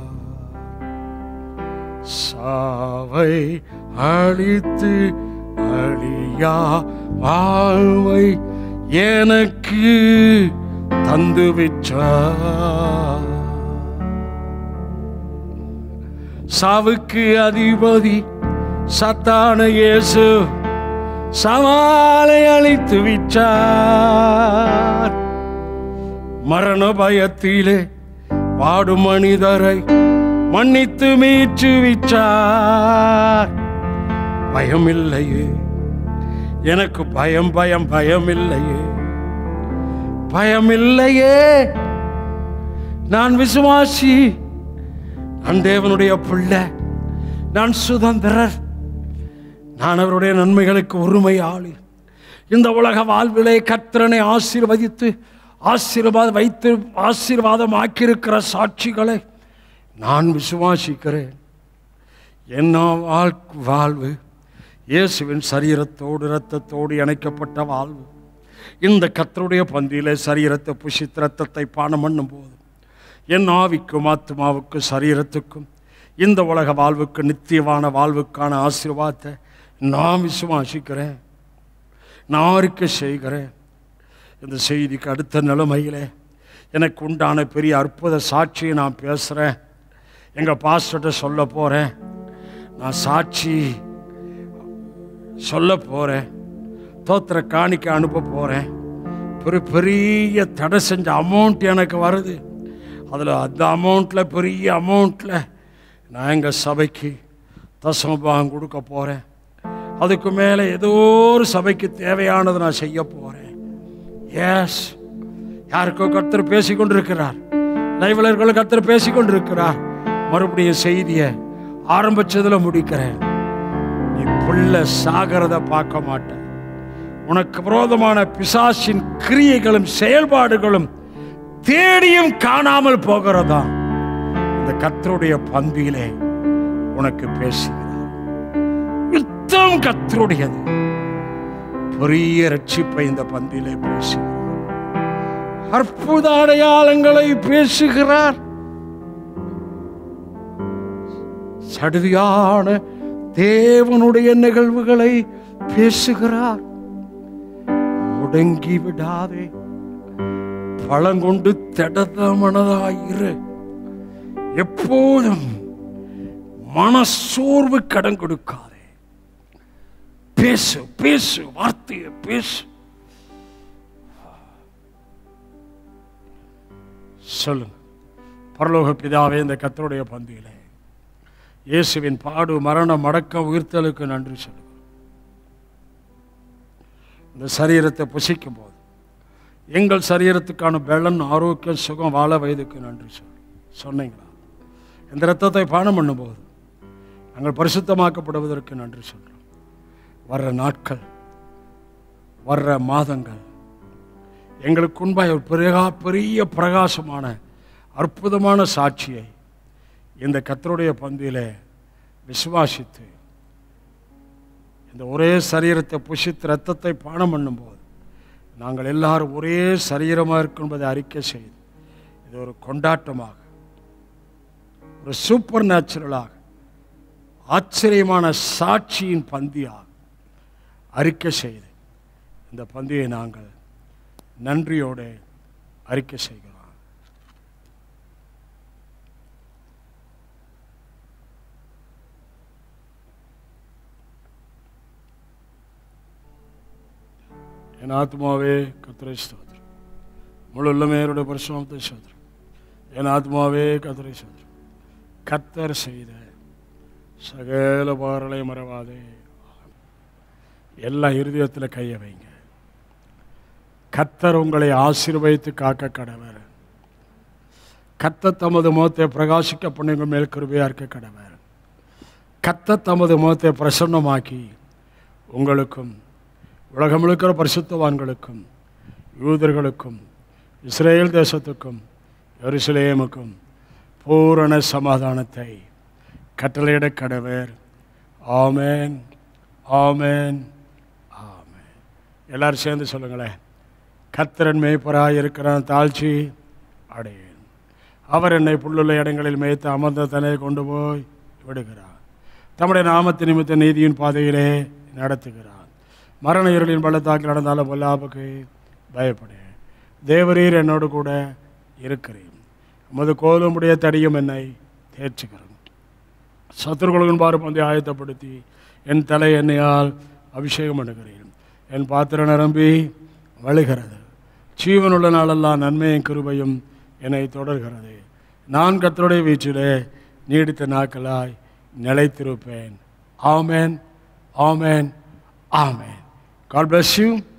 சாவை அழித்து அழியா வாழ்வை எனக்கு தந்து விட்டார் சாவுக்கு அதிபதி சத்தான இயேசு சவாலை அழித்து விட்டார் மரண பயத்திலே வாடும் மனிதரை மன்னித்து மீட்டு விட்டார் பயம் இல்லையே எனக்கு பயம் பயம் பயம் இல்லையே பயம் இல்லையே நான் விசுவாசி நான் தேவனுடைய பிள்ளை நான் சுதந்திரர் நான் அவருடைய நன்மைகளுக்கு உரிமையாளி இந்த உலக வாழ்விலே கத்திரனை ஆசீர்வதித்து ஆசீர்வாதம் வைத்து ஆசீர்வாதம் ஆக்கியிருக்கிற சாட்சிகளை நான் விசுவாசிக்கிறேன் என்ன வாழ் வாழ்வு இயேசுவின் சரீரத்தோடு இரத்தத்தோடு இணைக்கப்பட்ட வாழ்வு இந்த கத்தருடைய பந்தியிலே சரீரத்தை புஷித்து ரத்தத்தை பானம் பண்ணும் போது என் ஆவிக்கும் ஆத்மாவுக்கும் சரீரத்துக்கும் இந்த உலக வாழ்வுக்கு நித்தியமான வாழ்வுக்கான ஆசீர்வாதத்தை நான் விசுவாசிக்கிறேன் நான் அறிக்கை செய்கிறேன் இந்த செய்திக்கு அடுத்த நிலைமையிலே எனக்கு உண்டான பெரிய அற்புத சாட்சியை நான் பேசுகிறேன் எங்கள் பாஸ்டர்கிட்ட சொல்ல போகிறேன் நான் சாட்சி சொல்ல போகிறேன் தோத்திர காணிக்க அனுப்ப போகிறேன் பெரிய பெரிய தடை செஞ்ச அமௌண்ட் எனக்கு வருது அதில் அந்த அமௌண்ட்டில் பெரிய அமௌண்ட்டில் நான் எங்கள் சபைக்கு தசமபாகம் கொடுக்க போகிறேன் அதுக்கு மேலே ஏதோ ஒரு சபைக்கு தேவையானதை நான் செய்ய போகிறேன் எஸ் யாருக்கோ கர்த்தர் பேசிக் கொண்டிருக்கிறார் லைவலர்களும் கர்த்தர் பேசிக் கொண்டிருக்கிறார் மறுபடியும் செய்தியை ஆரம்பிச்சதுல முடிக்கிறேன் நீ புள்ள சாகிறத பார்க்க மாட்ட உனக்கு விரோதமான பிசாசின் கிரியைகளும் செயல்பாடுகளும் தேடியும் காணாமல் போகிறதா இந்த கத்தருடைய பந்தியிலே உனக்கு பேசுகிறார் யுத்தம் கத்தருடையது பெரிய ரட்சிப்பை இந்த பந்தியிலே பேசுகிறார் அற்புத அடையாளங்களை பேசுகிறார் சடுதியான தேவனுடைய நிகழ்வுகளை பேசுகிறார் முடங்கி விடாதே பழங்கொண்டு திடத மனதாயிரு எப்போதும் மனசோர்வு கடன் கொடுக்காதே பேசு பேசு வார்த்தையை பேசு சொல்லுங்க பரலோக பிதாவே இந்த கத்தருடைய பந்தியிலே இயேசுவின் பாடு மரணம் மடக்கம் உயிர்த்தலுக்கு நன்றி சொல்லுங்க இந்த சரீரத்தை புசிக்கும் போது எங்கள் சரீரத்துக்கான பலன் ஆரோக்கியம் சுகம் வாழ வயதுக்கு நன்றி சொல் சொன்னீங்களா இந்த ரத்தத்தை பானம் பண்ணும்போது நாங்கள் பரிசுத்தமாக்கப்படுவதற்கு நன்றி சொல்கிறோம் வர்ற நாட்கள் வர்ற மாதங்கள் எங்களுக்கு உண்பாய் ஒரு பெரிய பெரிய பிரகாசமான அற்புதமான சாட்சியை இந்த கத்தருடைய பந்தியிலே விசுவாசித்து இந்த ஒரே சரீரத்தை புஷித்து ரத்தத்தை பானம் பண்ணும்போது நாங்கள் எல்லாரும் ஒரே சரீரமாக இருக்கும் என்பதை அறிக்கை செய்து இது ஒரு கொண்டாட்டமாக ஒரு சூப்பர் நேச்சுரலாக ஆச்சரியமான சாட்சியின் பந்தியாக அறிக்கை செய்து இந்த பந்தியை நாங்கள் நன்றியோடு அறிக்கை செய்கிறோம் என் ஆத்மாவே கத்திரை ஸ்தோத்திரம் முழு உள்ளமையருடைய பரிசுமத்தை ஸ்தோத்திரம் என் ஆத்மாவே கத்திரை ஸ்தோத்திரம் கத்தர் செய்த சகல பாரலை மறவாதே எல்லா இருதயத்தில் கையை வைங்க கத்தர் உங்களை ஆசீர்வதித்து காக்க கடவர் கத்த தமது முகத்தை பிரகாசிக்க பண்ணுங்க மேல் கிருபையா இருக்க கடவர் கத்த தமது முகத்தை பிரசன்னமாக்கி உங்களுக்கும் உலகம் இருக்கிற பரிசுத்தவான்களுக்கும் யூதர்களுக்கும் இஸ்ரேல் தேசத்துக்கும் எருசலேமுக்கும் பூரண சமாதானத்தை கட்டளையிட கடவர் ஆமேன் ஆமேன் ஆமேன் எல்லாரும் சேர்ந்து சொல்லுங்களேன் கத்திரன் மேய்ப்பராக இருக்கிறான் தாழ்ச்சி அடையேன் அவர் என்னை புல்லுள்ள இடங்களில் மேய்த்து அமர்ந்த தன்னை கொண்டு போய் விடுகிறார் தம்முடைய நாமத்து நிமித்த நீதியின் பாதையிலே நடத்துகிறார் மரண இருளின் பள்ளத்தாக்கில் நடந்தாலும் பொல்லாப்புக்கு பயப்படேன் தேவரீர் என்னோடு கூட இருக்கிறேன் உமது கோலுமுடைய தடியும் என்னை தேர்ச்சுகிறேன் சத்துருக்குழுவின் பாரு பந்தை ஆயத்தப்படுத்தி என் தலை எண்ணெயால் அபிஷேகம் பண்ணுகிறேன் என் பாத்திரம் நிரம்பி வழுகிறது ஜீவனுள்ள நாளெல்லாம் நன்மையும் கிருபையும் என்னை தொடர்கிறது நான் கத்தருடைய வீச்சிலே நீடித்த நாட்களாய் நிலைத்திருப்பேன் ஆமேன் ஆமேன் ஆமேன் காட் bless you